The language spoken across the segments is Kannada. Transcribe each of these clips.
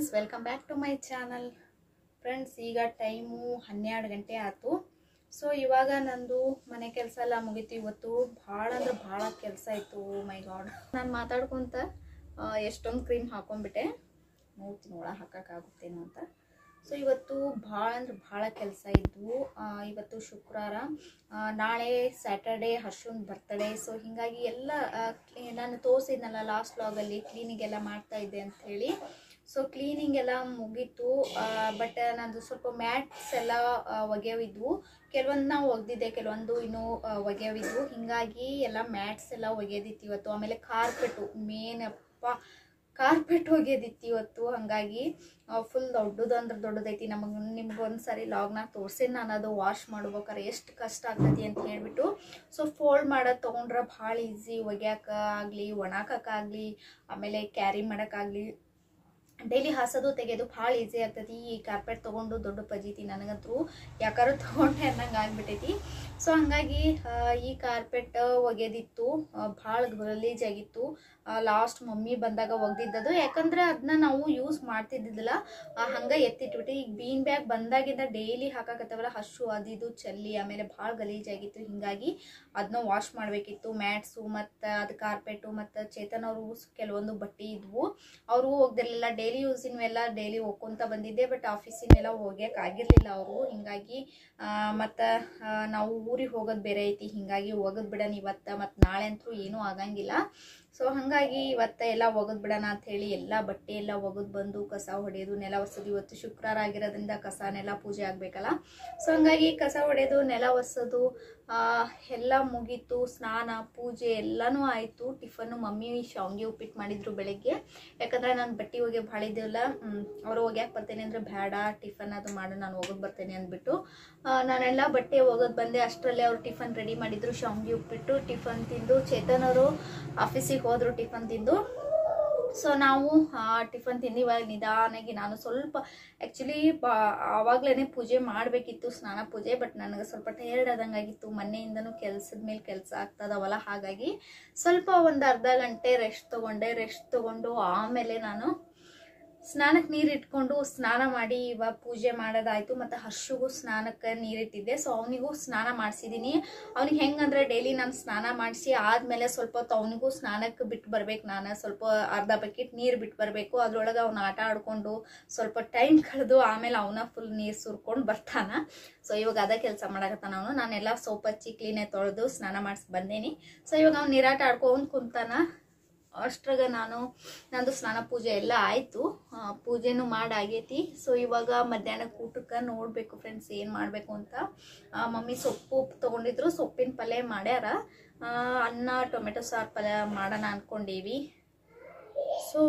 friends welcome back to my channel friends ಈಗ ಟೈಮು ಹನ್ನೆರಡು ಗಂಟೆ ಆಯ್ತು ಸೊ ಇವಾಗ ನಂದು ಮನೆ ಕೆಲಸ ಎಲ್ಲ ಮುಗೀತು ಇವತ್ತು ಭಾಳ ಅಂದ್ರೆ ಭಾಳ ಕೆಲಸ ಇತ್ತು ಮೈ ಗಾಡ್ ನಾನು ಮಾತಾಡ್ಕೊತ ಎಷ್ಟೊಂದು ಕ್ರೀಮ್ ಹಾಕೊಂಡ್ಬಿಟ್ಟೆ ನೋಡ್ತೀನಿ ಒಳ ಹಾಕೋಕ್ಕಾಗುತ್ತೇನೋ ಅಂತ ಸೊ ಇವತ್ತು ಭಾಳ ಅಂದ್ರೆ ಭಾಳ ಕೆಲಸ ಇದ್ವು ಆ, ಇವತ್ತು ಶುಕ್ರವಾರ ಆ, ನಾಳೆ ಸ್ಯಾಟರ್ಡೇ ಹರ್ಷನ್ ಬರ್ತಡೇ ಸೊ ಹೀಗಾಗಿ ಎಲ್ಲ ಆ, ಕ್ಲೀ- ನಾನು ತೋರಿಸಿದ್ನಲ್ಲ ಲಾಸ್ಟ್ ವ್ಲಾಗಲ್ಲಿ ಕ್ಲೀನಿಂಗ್ ಎಲ್ಲ ಮಾಡ್ತಾ ಇದ್ದೆ ಅಂತ ಹೇಳಿ ಸೊ ಕ್ಲೀನಿಂಗ್ ಎಲ್ಲ ಮುಗೀತು ಬಟ್ ನಂದು ಸ್ವಲ್ಪ ಮ್ಯಾಟ್ಸ್ ಎಲ್ಲ ಆ, ಒಗೆವಿದ್ವು ಕೆಲವೊಂದು ನಾವು ಒಗ್ದಿದ್ದೆ ಕೆಲವೊಂದು ಇನ್ನೂ ಆ, ಒಗೆವಿದ್ವು ಹಿಂಗಾಗಿ ಎಲ್ಲ ಮ್ಯಾಟ್ಸ್ ಎಲ್ಲ ಒಗೆದಿತ್ತು ಇವತ್ತು ಆಮೇಲೆ ಕಾರ್ಪೆಟು ಮೇನ್ ಅಪ್ಪ ಕಾರ್ಪೆಟ್ ಒಗೆದಿತ್ತು ಇವತ್ತು ಹಾಗಾಗಿ ಫುಲ್ ದೊಡ್ಡದು ಅಂದ್ರೆ ದೊಡ್ಡದೈತಿ ನಮಗೆ ನಿಮ್ಗೆ ಒಂದು ಸರಿ ಲಾಗ್ನಾಗ ತೋರ್ಸಿದ್ದು ನಾನು ಅದು ವಾಶ್ ಮಾಡ್ಬೇಕಾರೆ ಎಷ್ಟು ಕಷ್ಟ ಆಗ್ತೈತಿ ಅಂತ ಹೇಳ್ಬಿಟ್ಟು ಸೊ ಫೋಲ್ಡ್ ಮಾಡೋದು ತೊಗೊಂಡ್ರೆ ಭಾಳ ಈಸಿ ಒಗ್ಯಾಕ ಆಗಲಿ ಒಣಾಕಕ್ಕಾಗಲಿ ಆಮೇಲೆ ಕ್ಯಾರಿ ಮಾಡೋಕ್ಕಾಗಲಿ ಡೈಲಿ ಹಾಸೋದು ತೆಗೆಯೋದು ಭಾಳ ಈಸಿ ಆಗ್ತೈತಿ ಈ ಕಾರ್ಪೆಟ್ ತೊಗೊಂಡು ದೊಡ್ಡ ಪಜೀತಿ ನನಗಂತೂ ಯಾಕಾರು ತೊಗೊಂಡೆ ಅನ್ನಂಗೆ ಆಗ್ಬಿಟ್ಟೈತಿ ಸೊ ಹಂಗಾಗಿ ಆ, ಈ ಕಾರ್ಪೆಟ್ ಒಗೆದಿತ್ತು ಭಾಳ ಗಲೀಜಾಗಿತ್ತು ಲಾಸ್ಟ್ ಮಮ್ಮಿ ಬಂದಾಗ ಒಗ್ದಿದ್ದದು ಯಾಕಂದ್ರೆ ಅದನ್ನ ನಾವು ಯೂಸ್ ಮಾಡ್ತಿದ್ದಿದ್ದಿಲ್ಲ ಆ, ಹಂಗ ಎತ್ತಿಟ್ಬಿಟ್ಟು ಈಗ ಬೀನ್ ಬ್ಯಾಗ್ ಬಂದಾಗಿಂದ ಡೈಲಿ ಹಾಕಾಕತ್ತವಲ್ಲ ಹಸು ಅದು ಇದು ಚಲ್ಲಿ ಆಮೇಲೆ ಭಾಳ ಗಲೀಜಾಗಿತ್ತು ಹಿಂಗಾಗಿ ಅದನ್ನ ವಾಶ್ ಮಾಡಬೇಕಿತ್ತು ಮ್ಯಾಟ್ಸು ಮತ್ತು ಅದು ಕಾರ್ಪೆಟು ಮತ್ತು ಚೇತನ್ ಅವರು ಕೆಲವೊಂದು ಬಟ್ಟೆ ಇದ್ವು ಅವರು ಹೋಗ್ದಿರ್ಲಿಲ್ಲ ಡೈಲಿ ಯೂಸಿನವೆಲ್ಲ ಡೈಲಿ ಹೋಗ್ಕೊಂತ ಬಂದಿದ್ದೆ ಬಟ್ ಆಫೀಸಿನೆಲ್ಲ ಹೋಗ್ಯಕ್ಕೆ ಆಗಿರಲಿಲ್ಲ ಅವರು ಹಿಂಗಾಗಿ ಮತ್ತು ನಾವು ಊರಿಗೆ ಹೋಗೋದು ಬೇರೆ ಐತಿ ಹಿಂಗಾಗಿ ಒಗದ್ ಬಿಡೋಣ ಇವತ್ತು ಮತ್ತು ನಾಳೆ ಅಂತೂ ಏನೂ ಆಗಂಗಿಲ್ಲ ಸೊ ಹಾಗಾಗಿ ಇವತ್ತ ಎಲ್ಲ ಒಗದ್ ಬಿಡೋಣ ಅಂತ ಹೇಳಿ ಎಲ್ಲ ಬಟ್ಟೆ ಎಲ್ಲ ಒಗದ್ ಬಂದು ಕಸ ಹೊಡೆಯೋದು ನೆಲ ಒರೆಸೋದು ಇವತ್ತು ಶುಕ್ರವಾರ ಆಗಿರೋದ್ರಿಂದ ಕಸ ನೆಲ ಪೂಜೆ ಆಗಬೇಕಲ್ಲ ಸೊ ಹಂಗಾಗಿ ಕಸ ಹೊಡೆಯೋದು ನೆಲ ಒರೆಸೋದು ಆ, ಎಲ್ಲ ಮುಗೀತು ಸ್ನಾನ ಪೂಜೆ ಎಲ್ಲನೂ ಆಯಿತು ಟಿಫನ್ನು ಮಮ್ಮಿ ಶಾವ್ಗೆ ಉಪ್ಪಿಟ್ಟು ಮಾಡಿದ್ರು ಬೆಳಗ್ಗೆ ಯಾಕಂದ್ರೆ ನಾನು ಬಟ್ಟೆ ಹೋಗಿ ಭಾಳ ಇದ್ದೀವಲ್ಲ ಅವರು ಹೋಗ್ಯಾಕೆ ಬರ್ತೇನೆ ಅಂದ್ರೆ ಬೇಡ ಟಿಫನ್ ಅದು ಮಾಡು ನಾನು ಹೋಗೋದು ಬರ್ತೇನೆ ಅಂದ್ಬಿಟ್ಟು ಆ, ನಾನೆಲ್ಲ ಬಟ್ಟೆ ಹೋಗೋದು ಬಂದೆ ಅಷ್ಟರಲ್ಲೇ ಅವ್ರು ಟಿಫನ್ ರೆಡಿ ಮಾಡಿದ್ರು ಶಾವ್ಗೆ ಉಪ್ಪಿಟ್ಟು ಟಿಫನ್ ತಿಂದು ಚೇತನ್ ಅವರು ಆಫೀಸಿಗೆ ಹೋದ್ರು ಟಿಫನ್ ತಿಂದು ಸೊ ನಾವು ಟಿಫನ್ ತಿಂದು ಇವಾಗ ನಿಧಾನಾಗಿ ನಾನು ಸ್ವಲ್ಪ ಆ್ಯಕ್ಚುಲಿ ಬಾ ಆವಾಗಲೇ ಪೂಜೆ ಮಾಡಬೇಕಿತ್ತು ಸ್ನಾನ ಪೂಜೆ ಬಟ್ ನನಗೆ ಸ್ವಲ್ಪ ಟಯರ್ಡ್ ಆದಂಗಾಗಿತ್ತು ಮೊನ್ನೆಯಿಂದನೂ ಕೆಲಸದ ಮೇಲೆ ಕೆಲಸ ಆಗ್ತದವಲ್ಲ ಹಾಗಾಗಿ ಸ್ವಲ್ಪ ಒಂದು ಅರ್ಧ ಗಂಟೆ ರೆಸ್ಟ್ ತೊಗೊಂಡೆ ರೆಸ್ಟ್ ತೊಗೊಂಡು ಆಮೇಲೆ ನಾನು ಸ್ನಾನಕ್ಕೆ ನೀರು ಇಟ್ಕೊಂಡು ಸ್ನಾನ ಮಾಡಿ ಇವಾಗ ಪೂಜೆ ಮಾಡೋದಾಯ್ತು ಮತ್ತು ಹರ್ಷಿಗೂ ಸ್ನಾನಕ್ಕೆ ನೀರಿಟ್ಟಿದ್ದೆ ಸೊ ಅವನಿಗೂ ಸ್ನಾನ ಮಾಡಿಸಿದ್ದೀನಿ ಅವ್ನಿಗೆ ಹೆಂಗಂದ್ರೆ ಡೈಲಿ ನಾನು ಸ್ನಾನ ಮಾಡಿಸಿ ಆದಮೇಲೆ ಸ್ವಲ್ಪ ಹೊತ್ತು ಅವನಿಗೂ ಸ್ನಾನಕ್ಕೆ ಬಿಟ್ಟು ಬರ್ಬೇಕು ನಾನು ಸ್ವಲ್ಪ ಅರ್ಧ ಬಕೆಟ್ ನೀರು ಬಿಟ್ಟು ಬರಬೇಕು ಅದ್ರೊಳಗೆ ಅವ್ನು ಆಟ ಆಡ್ಕೊಂಡು ಸ್ವಲ್ಪ ಟೈಮ್ ಕಳೆದು ಆಮೇಲೆ ಅವನ ಫುಲ್ ನೀರು ಸುರ್ಕೊಂಡು ಬರ್ತಾನ ಸೊ ಇವಾಗ ಅದ ಕೆಲಸ ಮಾಡಕತ್ತಾನ ಅವನು ನಾನೆಲ್ಲ ಸೋಪ್ ಹಚ್ಚಿ ಕ್ಲೀನಾಗಿ ತೊಳೆದು ಸ್ನಾನ ಮಾಡಿಸಿ ಬಂದೇನಿ ಸೊ ಇವಾಗ ಅವ್ನು ನೀರಾಟ ಆಡ್ಕೊಂಡು ಕುಂತಾನ ಅಷ್ಟ್ರಾಗ ನಾನು ನಂದು ಸ್ನಾನ ಪೂಜೆ ಎಲ್ಲ ಆಯಿತು ಪೂಜೆನೂ ಮಾಡಾಗೈತಿ ಸೊ ಇವಾಗ ಮಧ್ಯಾಹ್ನಕ್ಕೆ ಊಟಕ್ಕೆ ನೋಡಬೇಕು ಫ್ರೆಂಡ್ಸ್ ಏನು ಮಾಡಬೇಕು ಅಂತ ಆ, ಮಮ್ಮಿ ಸೊಪ್ಪು ತೊಗೊಂಡಿದ್ರು ಸೊಪ್ಪಿನ ಪಲ್ಯ ಮಾಡ್ಯಾರ ಆ, ಅನ್ನ ಟೊಮೆಟೊ ಸಾರು ಪಲ್ಯ ಮಾಡೋಣ ಅಂದ್ಕೊಂಡೀವಿ ಸೊ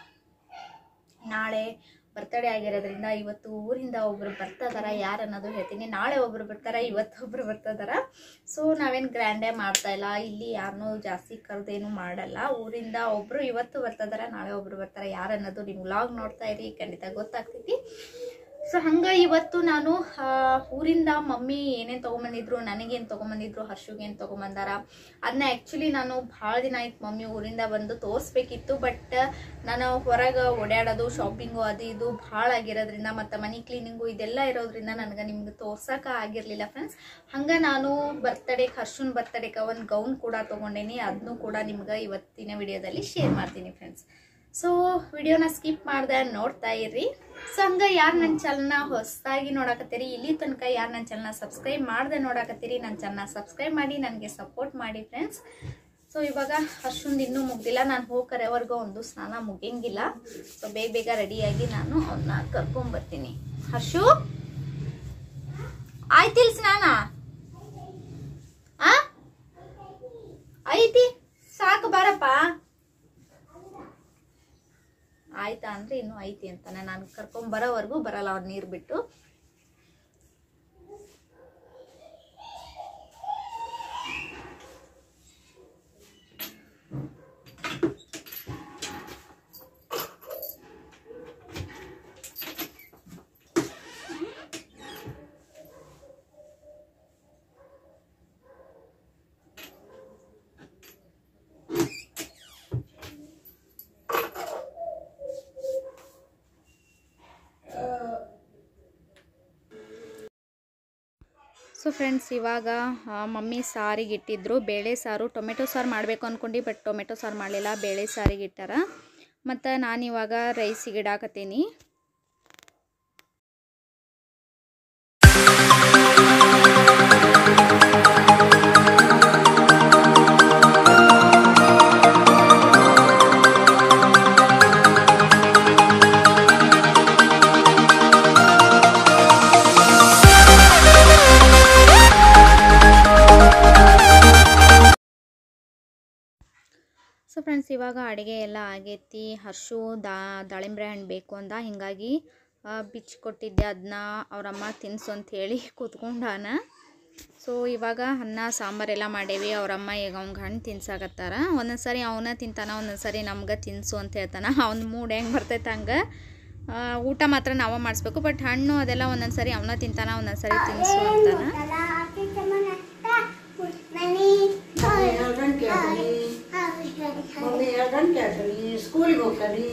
ನಾಳೆ ಬರ್ತಡೇ ಆಗಿರೋದ್ರಿಂದ ಇವತ್ತು ಊರಿಂದ ಒಬ್ರು ಬರ್ತದಾರ ಯಾರು ಅನ್ನೋದು ಹೇಳ್ತೀನಿ ನಾಳೆ ಒಬ್ರು ಬರ್ತಾರ ಇವತ್ತು ಒಬ್ರು ಬರ್ತದಾರ ಸೊ ನಾವೇನು ಗ್ರ್ಯಾಂಡೇ ಮಾಡ್ತಾ ಇಲ್ಲ ಇಲ್ಲಿ ಯಾರನ್ನೂ ಜಾಸ್ತಿ ಕರೆದೇನು ಮಾಡಲ್ಲ ಊರಿಂದ ಒಬ್ರು ಇವತ್ತು ಬರ್ತದಾರ ನಾಳೆ ಒಬ್ರು ಬರ್ತಾರ ಯಾರು ಅನ್ನೋದು ನೀವು ವ್ಲಾಗ್ ನೋಡ್ತಾ ಇರಿ ಖಂಡಿತ ಗೊತ್ತಾಗ್ತೈತಿ ಸೊ ಹಂಗ ಇವತ್ತು ನಾನು ಆ, ಊರಿಂದ ಮಮ್ಮಿ ಏನೇನು ತೊಗೊಂಬಂದಿದ್ರು ನನಗೇನು ತೊಗೊಂಬಂದಿದ್ರು ಹರ್ಷುಗೇನು ತೊಗೊಂಬಂದಾರ ಅದನ್ನ ಆ್ಯಕ್ಚುಲಿ ನಾನು ಭಾಳ ದಿನ ಆಯ್ತು ಮಮ್ಮಿ ಊರಿಂದ ಬಂದು ತೋರಿಸ್ಬೇಕಿತ್ತು ಬಟ್ ನಾನು ಹೊರಗೆ ಓಡಾಡೋದು ಶಾಪಿಂಗು ಅದು ಇದು ಭಾಳ ಆಗಿರೋದ್ರಿಂದ ಮತ್ತು ಮನಿ ಕ್ಲೀನಿಂಗು ಇದೆಲ್ಲ ಇರೋದ್ರಿಂದ ನನಗೆ ನಿಮ್ಗೆ ತೋರ್ಸಕ್ಕೆ ಆಗಿರಲಿಲ್ಲ ಫ್ರೆಂಡ್ಸ್ ಹಂಗೆ ನಾನು ಬರ್ತಡೇಗೆ ಹರ್ಷನ್ ಬರ್ತಡೇಗೆ ಒಂದು ಗೌನ್ ಕೂಡ ತೊಗೊಂಡೇನಿ ಅದನ್ನು ಕೂಡ ನಿಮ್ಗೆ ಇವತ್ತಿನ ವಿಡಿಯೋದಲ್ಲಿ ಶೇರ್ ಮಾಡ್ತೀನಿ ಫ್ರೆಂಡ್ಸ್ ಸೊ ವಿಡಿಯೋನ ಸ್ಕಿಪ್ ಮಾಡ್ದೆ ನೋಡ್ತಾ ಇರ್ರಿ ಸೊ ಹಂಗ ಯಾರು ನನ್ನ ಚಾನಲ್ನ ಹೊಸದಾಗಿ ನೋಡಕತ್ತೀರಿ ಇಲ್ಲಿ ತನಕ ಯಾರು ನನ್ನ ಚಾನಲ್ನ ಸಬ್ಸ್ಕ್ರೈಬ್ ಮಾಡದೆ ನೋಡಕತ್ತೀರಿ ನನ್ನ ಚಾನಲ್ನ ಸಬ್ಸ್ಕ್ರೈಬ್ ಮಾಡಿ ನನಗೆ ಸಪೋರ್ಟ್ ಮಾಡಿ ಫ್ರೆಂಡ್ಸ್ ಸೊ ಇವಾಗ ಅಷ್ಟೊಂದು ಇನ್ನೂ ಮುಗ್ದಿಲ್ಲ ನಾನು ಹೋಗಿ ಕರೆವರೆಗೂ ಒಂದು ಸ್ನಾನ ಮುಗಿಯಂಗಿಲ್ಲ ಸೊ ಬೇಗ ಬೇಗ ರೆಡಿಯಾಗಿ ನಾನು ಅವನ್ನ ಕರ್ಕೊಂಬರ್ತೀನಿ ಹರ್ಷು ಆಯ್ತಿಲ್ ಸ್ನಾನ ಆ ಐತಿ ಸಾಕು ಬಾರಪ್ಪ ಆಯ್ತಾ ಅಂದ್ರೆ ಇನ್ನೂ ಐತಿ ಅಂತಾನೆ ನಾನು ಕರ್ಕೊಂಡ್ ಬರೋವರೆಗೂ ಬರಲ್ಲ ಅವ್ರು ನೀರು ಬಿಟ್ಟು ಸೊ ಫ್ರೆಂಡ್ಸ್ ಇವಾಗ ಆ, ಮಮ್ಮಿ ಸಾರಿಗೆ ಇಟ್ಟಿದ್ರು ಬೇಳೆ ಸಾರು ಟೊಮೆಟೊ ಸಾರು ಮಾಡಬೇಕು ಅಂದ್ಕೊಂಡು ಬಟ್ ಟೊಮೆಟೊ ಸಾರು ಮಾಡಲಿಲ್ಲ ಬೇಳೆ ಸಾರಿಗೆ ಇಟ್ಟಾರ ಮತ್ತು ನಾನಿವಾಗ ರೈಸಿಗೆ ಇಡಾಕತ್ತೀನಿ ಸೊ ಫ್ರೆಂಡ್ಸ್ ಇವಾಗ ಅಡುಗೆ ಎಲ್ಲ ಆಗೈತಿ ಹರ್ಷು ದಾ ದಾಳಿಂಬ್ರೆ ಹಣ್ಣು ಬೇಕು ಅಂದ ಹೀಗಾಗಿ ಬಿಚ್ಚಿ ಕೊಟ್ಟಿದ್ದೆ ಅದನ್ನ ಅವರಮ್ಮ ತಿನ್ಸು ಅಂತ ಹೇಳಿ ಕೂತ್ಕೊಂಡಾನ ಸೊ ಇವಾಗ ಅನ್ನ ಸಾಂಬಾರೆಲ್ಲ ಮಾಡೇವಿ ಅವರಮ್ಮ ಈಗ ಅವ್ನಿಗೆ ಹಣ್ಣು ತಿನ್ಸಾಕತ್ತಾರ ಒಂದೊಂದು ಸಾರಿ ಅವನ ತಿಂತಾನ ಒಂದೊಂದು ಸಾರಿ ನಮ್ಗೆ ತಿನ್ಸು ಅಂತ ಹೇಳ್ತಾನ ಅವ್ನ ಮೂಡ್ ಹೆಂಗೆ ಬರ್ತೈತೆ ಹಂಗೆ ಆ, ಊಟ ಮಾತ್ರ ನಾವೇ ಮಾಡಿಸ್ಬೇಕು ಬಟ್ ಹಣ್ಣು ಅದೆಲ್ಲ ಒಂದೊಂದು ಸಾರಿ ಅವನ ತಿಂತಾನ ಒಂದೊಂದು ಸಾರಿ ತಿನ್ಸು ಅಂತಾನ ಎರಡು ಗಂಟೆ ಆಗಲಿ ಮಮ್ಮಿ ಎರಡು ಗಂಟೆ ಆಗಲಿ ಸ್ಕೂಲ್ಗೆ ಹೋಗ್ತಾನೆ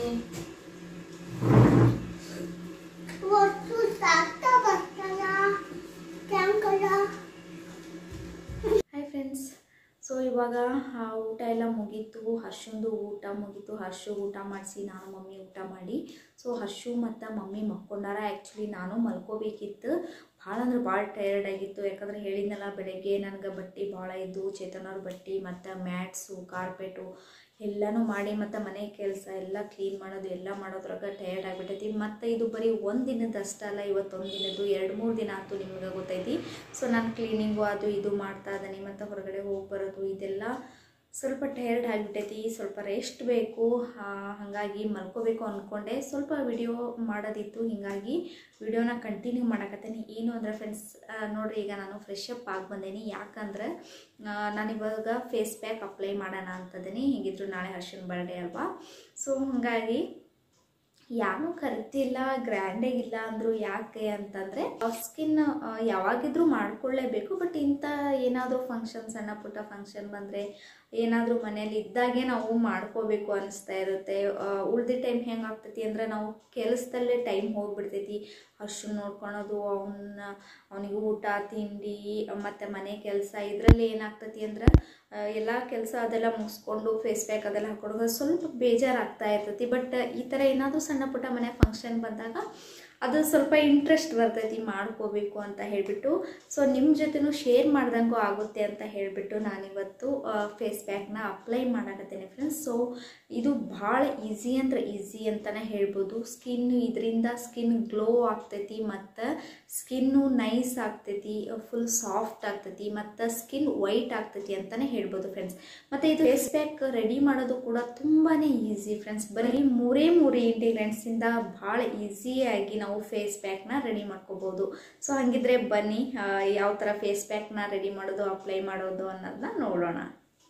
ಹಾಯ್ ಫ್ರೆಂಡ್ಸ್ ಸೊ ಇವಾಗ ಆ, ಊಟ ಎಲ್ಲ ಮುಗೀತು ಹರ್ಷಂದು ಊಟ ಮುಗೀತು ಹರ್ಷು ಊಟ ಮಾಡಿಸಿ ನಾನು ಮಮ್ಮಿ ಊಟ ಮಾಡಿ ಸೊ ಹರ್ಷು ಮತ್ತು ಮಮ್ಮಿ ಮಕ್ಕೊಂಡಾರ ಆ್ಯಕ್ಚುಲಿ ನಾನು ಮಲ್ಕೋಬೇಕಿತ್ತು ಭಾಳ ಅಂದ್ರೆ ಭಾಳ ಟಯರ್ಡ್ ಆಗಿತ್ತು ಯಾಕಂದ್ರೆ ಹೇಳಿದ್ನಲ್ಲ ಬೆಳಗ್ಗೆ ನನಗೆ ಬಟ್ಟೆ ಭಾಳ ಇದ್ದು ಚೇತನವ್ರ ಬಟ್ಟೆ ಮತ್ತು ಮ್ಯಾಟ್ಸು ಕಾರ್ಪೆಟು ಎಲ್ಲನೂ ಮಾಡಿ ಮತ್ತು ಮನೆ ಕೆಲಸ ಎಲ್ಲ ಕ್ಲೀನ್ ಮಾಡೋದು ಎಲ್ಲ ಮಾಡೋದ್ರಾಗ ಟಯರ್ಡ್ ಆಗಿಬಿಟ್ಟೈತಿ ಮತ್ತು ಇದು ಬರೀ ಒಂದು ದಿನದ ಅಷ್ಟಲ್ಲ ಇವತ್ತೊಂದು ದಿನದ್ದು ಎರಡು ಮೂರು ದಿನ ಆಯ್ತು ನಿಮ್ಗೆ ಗೊತ್ತೈತಿ ಸೊ ನಾನು ಕ್ಲೀನಿಂಗು ಅದು ಇದು ಮಾಡ್ತಾ ಇದ್ದೀನಿ ಮತ್ತು ಹೊರಗಡೆ ಹೋಗಿ ಬರೋದು ಇದೆಲ್ಲ ಸ್ವಲ್ಪ ಟಯರ್ಡ್ ಆಗಿಬಿಟ್ಟೈತಿ ಸ್ವಲ್ಪ ರೆಸ್ಟ್ ಬೇಕು ಆ, ಹಾಗಾಗಿ ಮಲ್ಕೋಬೇಕು ಅಂದ್ಕೊಂಡೆ ಸ್ವಲ್ಪ ವಿಡಿಯೋ ಮಾಡೋದಿತ್ತು ಹೀಗಾಗಿ ವಿಡಿಯೋನ ಕಂಟಿನ್ಯೂ ಮಾಡಕತ್ತೀನಿ ಏನು ಅಂದರೆ ಫ್ರೆಂಡ್ಸ್ ನೋಡ್ರಿ ಈಗ ನಾನು ಫ್ರೆಶ್ ಅಪ್ ಆಗಿ ಬಂದೇನಿ ಯಾಕಂದ್ರೆ ಆ, ನಾನಿವಾಗ ಫೇಸ್ ಪ್ಯಾಕ್ ಅಪ್ಲೈ ಮಾಡೋಣ ಅಂತದೀನಿ ಹೀಗಿದ್ರು ನಾಳೆ ಹರ್ಷನ್ ಬರ್ಡೇ ಅಲ್ವಾ ಸೊ ಹಾಗಾಗಿ ಯಾರು ಕರಿತಿಲ್ಲ ಗ್ರ್ಯಾಂಡಾಗಿಲ್ಲ ಅಂದರು ಯಾಕೆ ಅಂತಂದರೆ ಸ್ಕಿನ್ ಯಾವಾಗಿದ್ರೂ ಮಾಡ್ಕೊಳ್ಳೇಬೇಕು ಬಟ್ ಇಂಥ ಏನಾದರೂ ಫಂಕ್ಷನ್ ಸಣ್ಣ ಪುಟ್ಟ ಫಂಕ್ಷನ್ ಬಂದರೆ ಏನಾದರೂ ಮನೇಲಿ ಇದ್ದಾಗೆ ನಾವು ಮಾಡ್ಕೋಬೇಕು ಅನಿಸ್ತಾ ಇರುತ್ತೆ ಉಳ್ದ ಟೈಮ್ ಹೆಂಗೆ ಆಗ್ತೈತಿ ಅಂದರೆ ನಾವು ಕೆಲಸದಲ್ಲೇ ಟೈಮ್ ಹೋಗ್ಬಿಡ್ತೈತಿ ಅಷ್ಟು ನೋಡ್ಕೊಳೋದು ಅವನ್ನ ಅವನಿಗೆ ಊಟ ತಿಂಡಿ ಮತ್ತು ಮನೆ ಕೆಲಸ ಇದರಲ್ಲಿ ಏನಾಗ್ತೈತಿ ಅಂದ್ರೆ ಎಲ್ಲ ಕೆಲಸ ಅದೆಲ್ಲ ಮುಗಿಸ್ಕೊಂಡು ಫೇಸ್ ಪ್ಯಾಕ್ ಅದೆಲ್ಲ ಹಾಕೊಳ್ಳೋದು ಸ್ವಲ್ಪ ಬೇಜಾರಾಗ್ತಾ ಇರ್ತೈತಿ ಬಟ್ ಈ ಥರ ಏನಾದರೂ ಸಣ್ಣ ಪುಟ್ಟ ಮನೆ ಫಂಕ್ಷನ್ ಬಂದಾಗ ಅದು ಸ್ವಲ್ಪ ಇಂಟ್ರೆಸ್ಟ್ ಬರ್ತೈತಿ ಮಾಡ್ಕೋಬೇಕು ಅಂತ ಹೇಳಿಬಿಟ್ಟು ಸೊ ನಿಮ್ಮ ಜೊತೆನೂ ಶೇರ್ ಮಾಡ್ದಂಗೂ ಆಗುತ್ತೆ ಅಂತ ಹೇಳಿಬಿಟ್ಟು ನಾನಿವತ್ತು ಫೇಸ್ ಪ್ಯಾಕ್ನ ಅಪ್ಲೈ ಮಾಡಕತ್ತೇನೆ ಫ್ರೆಂಡ್ಸ್ ಸೊ ಇದು ಭಾಳ ಈಸಿ ಅಂದ್ರೆ ಈಸಿ ಅಂತಲೇ ಹೇಳ್ಬೋದು ಸ್ಕಿನ್ ಇದರಿಂದ ಸ್ಕಿನ್ ಗ್ಲೋ ಆಗ್ತೈತಿ ಮತ್ತು ಸ್ಕಿನ್ನು ನೈಸ್ ಆಗ್ತೈತಿ ಫುಲ್ ಸಾಫ್ಟ್ ಆಗ್ತೈತಿ ಮತ್ತು ಸ್ಕಿನ್ ವೈಟ್ ಆಗ್ತೈತಿ ಅಂತಲೇ ಹೇಳ್ಬೋದು ಫ್ರೆಂಡ್ಸ್ ಮತ್ತು ಇದು ಫೇಸ್ ಪ್ಯಾಕ್ ರೆಡಿ ಮಾಡೋದು ಕೂಡ ತುಂಬಾ ಈಸಿ ಫ್ರೆಂಡ್ಸ್ ಬರೀ ಮೂರೇ ಮೂರು ಇಂಗ್ರೀಡಿಯೆಂಟ್ಸಿಂದ ಭಾಳ ಈಸಿಯಾಗಿ ನಾವು ಫೇಸ್ ಪ್ಯಾಕ್ನ ರೆಡಿ ಮಾಡ್ಕೋಬೋದು ಸೊ ಹಾಗಿದ್ರೆ ಬನ್ನಿ ಆ, ಯಾವ ಥರ ಫೇಸ್ ಪ್ಯಾಕ್ನ ರೆಡಿ ಮಾಡೋದು ಅಪ್ಲೈ ಮಾಡೋದು ಅನ್ನೋದನ್ನ ನೋಡೋಣ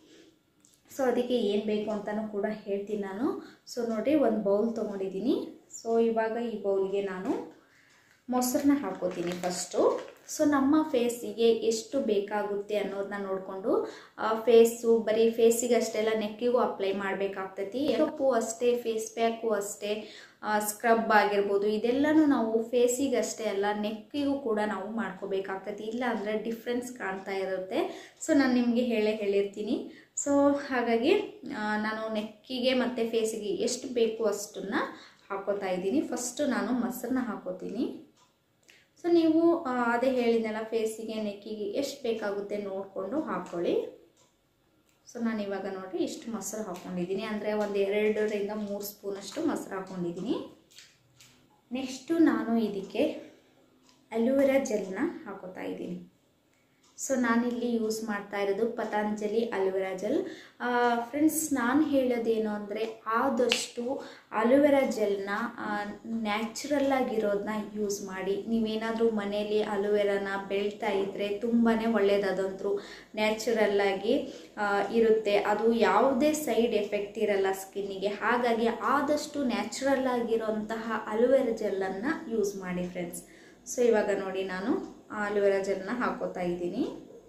ಸೊ ಅದಕ್ಕೆ ಏನು ಬೇಕು ಅಂತಲೂ ಕೂಡ ಹೇಳ್ತೀನಿ ನಾನು ಸೊ ನೋಡಿ ಒಂದು ಬೌಲ್ ತೊಗೊಂಡಿದ್ದೀನಿ ಸೊ ಇವಾಗ ಈ ಬೌಲ್ಗೆ ನಾನು ಮೊಸರನ್ನ ಹಾಕೋತೀನಿ ಫಸ್ಟು ಸೊ ನಮ್ಮ ಫೇಸಿಗೆ ಎಷ್ಟು ಬೇಕಾಗುತ್ತೆ ಅನ್ನೋದನ್ನ ನೋಡಿಕೊಂಡು ಫೇಸು ಬರೀ ಫೇಸಿಗೆ ಅಷ್ಟೆಲ್ಲ ನೆಕ್ಕಿಗೂ ಅಪ್ಲೈ ಮಾಡಬೇಕಾಗ್ತೈತಿ ಸೊಪ್ಪು ಅಷ್ಟೇ ಫೇಸ್ ಪ್ಯಾಕು ಅಷ್ಟೇ ಸ್ಕ್ರಬ್ ಆಗಿರ್ಬೋದು ಇದೆಲ್ಲನೂ ನಾವು ಫೇಸಿಗೆ ಅಷ್ಟೇ ಅಲ್ಲ ನೆಕ್ಕಿಗೂ ಕೂಡ ನಾವು ಮಾಡ್ಕೋಬೇಕಾಗ್ತೈತಿ ಇಲ್ಲ ಅಂದರೆ ಡಿಫ್ರೆನ್ಸ್ ಕಾಣ್ತಾ ಇರುತ್ತೆ ಸೊ ನಾನು ನಿಮಗೆ ಹೇಳೇ ಹೇಳಿರ್ತೀನಿ ಸೊ ಹಾಗಾಗಿ ಆ, ನಾನು ನೆಕ್ಕಿಗೆ ಮತ್ತು ಫೇಸಿಗೆ ಎಷ್ಟು ಬೇಕು ಅಷ್ಟನ್ನು ಹಾಕೋತಾ ಇದ್ದೀನಿ ಫಸ್ಟು ನಾನು ಮೊಸರನ್ನ ಹಾಕೋತೀನಿ ಸೊ ನೀವು ಆ, ಅದೇ ಹೇಳಿದ್ನಲ್ಲ ಫೇಸಿಗೆ ನೆಕ್ಕಿಗೆ ಎಷ್ಟು ಬೇಕಾಗುತ್ತೆ ನೋಡಿಕೊಂಡು ಹಾಕ್ಕೊಳ್ಳಿ ಸೊ ನಾನು ಇವಾಗ ನೋಡಿ ಇಷ್ಟು ಮೊಸರು ಹಾಕ್ಕೊಂಡಿದ್ದೀನಿ ಅಂದರೆ ಒಂದು ಎರಡರಿಂದ ಮೂರು ಸ್ಪೂನಷ್ಟು ಮೊಸರು ಹಾಕ್ಕೊಂಡಿದ್ದೀನಿ ನೆಕ್ಸ್ಟು ನಾನು ಇದಕ್ಕೆ ಅಲೋವೆರಾ ಜೆಲ್ನ ಹಾಕೋತಾ ಇದ್ದೀನಿ ಸೊ ನಾನಿಲ್ಲಿ ಯೂಸ್ ಮಾಡ್ತಾ ಇರೋದು ಪತಂಜಲಿ ಅಲೋವೆರಾ ಜೆಲ್ ಫ್ರೆಂಡ್ಸ್ ನಾನು ಹೇಳೋದೇನು ಅಂದರೆ ಆದಷ್ಟು ಅಲೋವೆರಾ ಜೆಲ್ನ ನ್ಯಾಚುರಲ್ ಆಗಿರೋದನ್ನ ಯೂಸ್ ಮಾಡಿ ನೀವೇನಾದರೂ ಮನೆಯಲ್ಲಿ ಅಲೋವೆರಾನ ಬೆಳ್ತಾ ಇದ್ದರೆ ತುಂಬಾ ಒಳ್ಳೆಯದಾದಂತರೂ ನ್ಯಾಚುರಲ್ ಆಗಿ ಆ, ಇರುತ್ತೆ ಅದು ಯಾವುದೇ ಸೈಡ್ ಎಫೆಕ್ಟ್ ಇರಲ್ಲ ಸ್ಕಿನ್ನಿಗೆ ಹಾಗಾಗಿ ಆದಷ್ಟು ನ್ಯಾಚುರಲ್ ಆಗಿರೋಂತಹ ಅಲೋವೆರಾ ಜೆಲ್ಲನ್ನು ಯೂಸ್ ಮಾಡಿ ಫ್ರೆಂಡ್ಸ್ ಸೊ ಇವಾಗ ನೋಡಿ ನಾನು ಅಲೋವೆರಾ ಜೆಲ್ನ ಹಾಕೋತಾ ಇದ್ದೀನಿ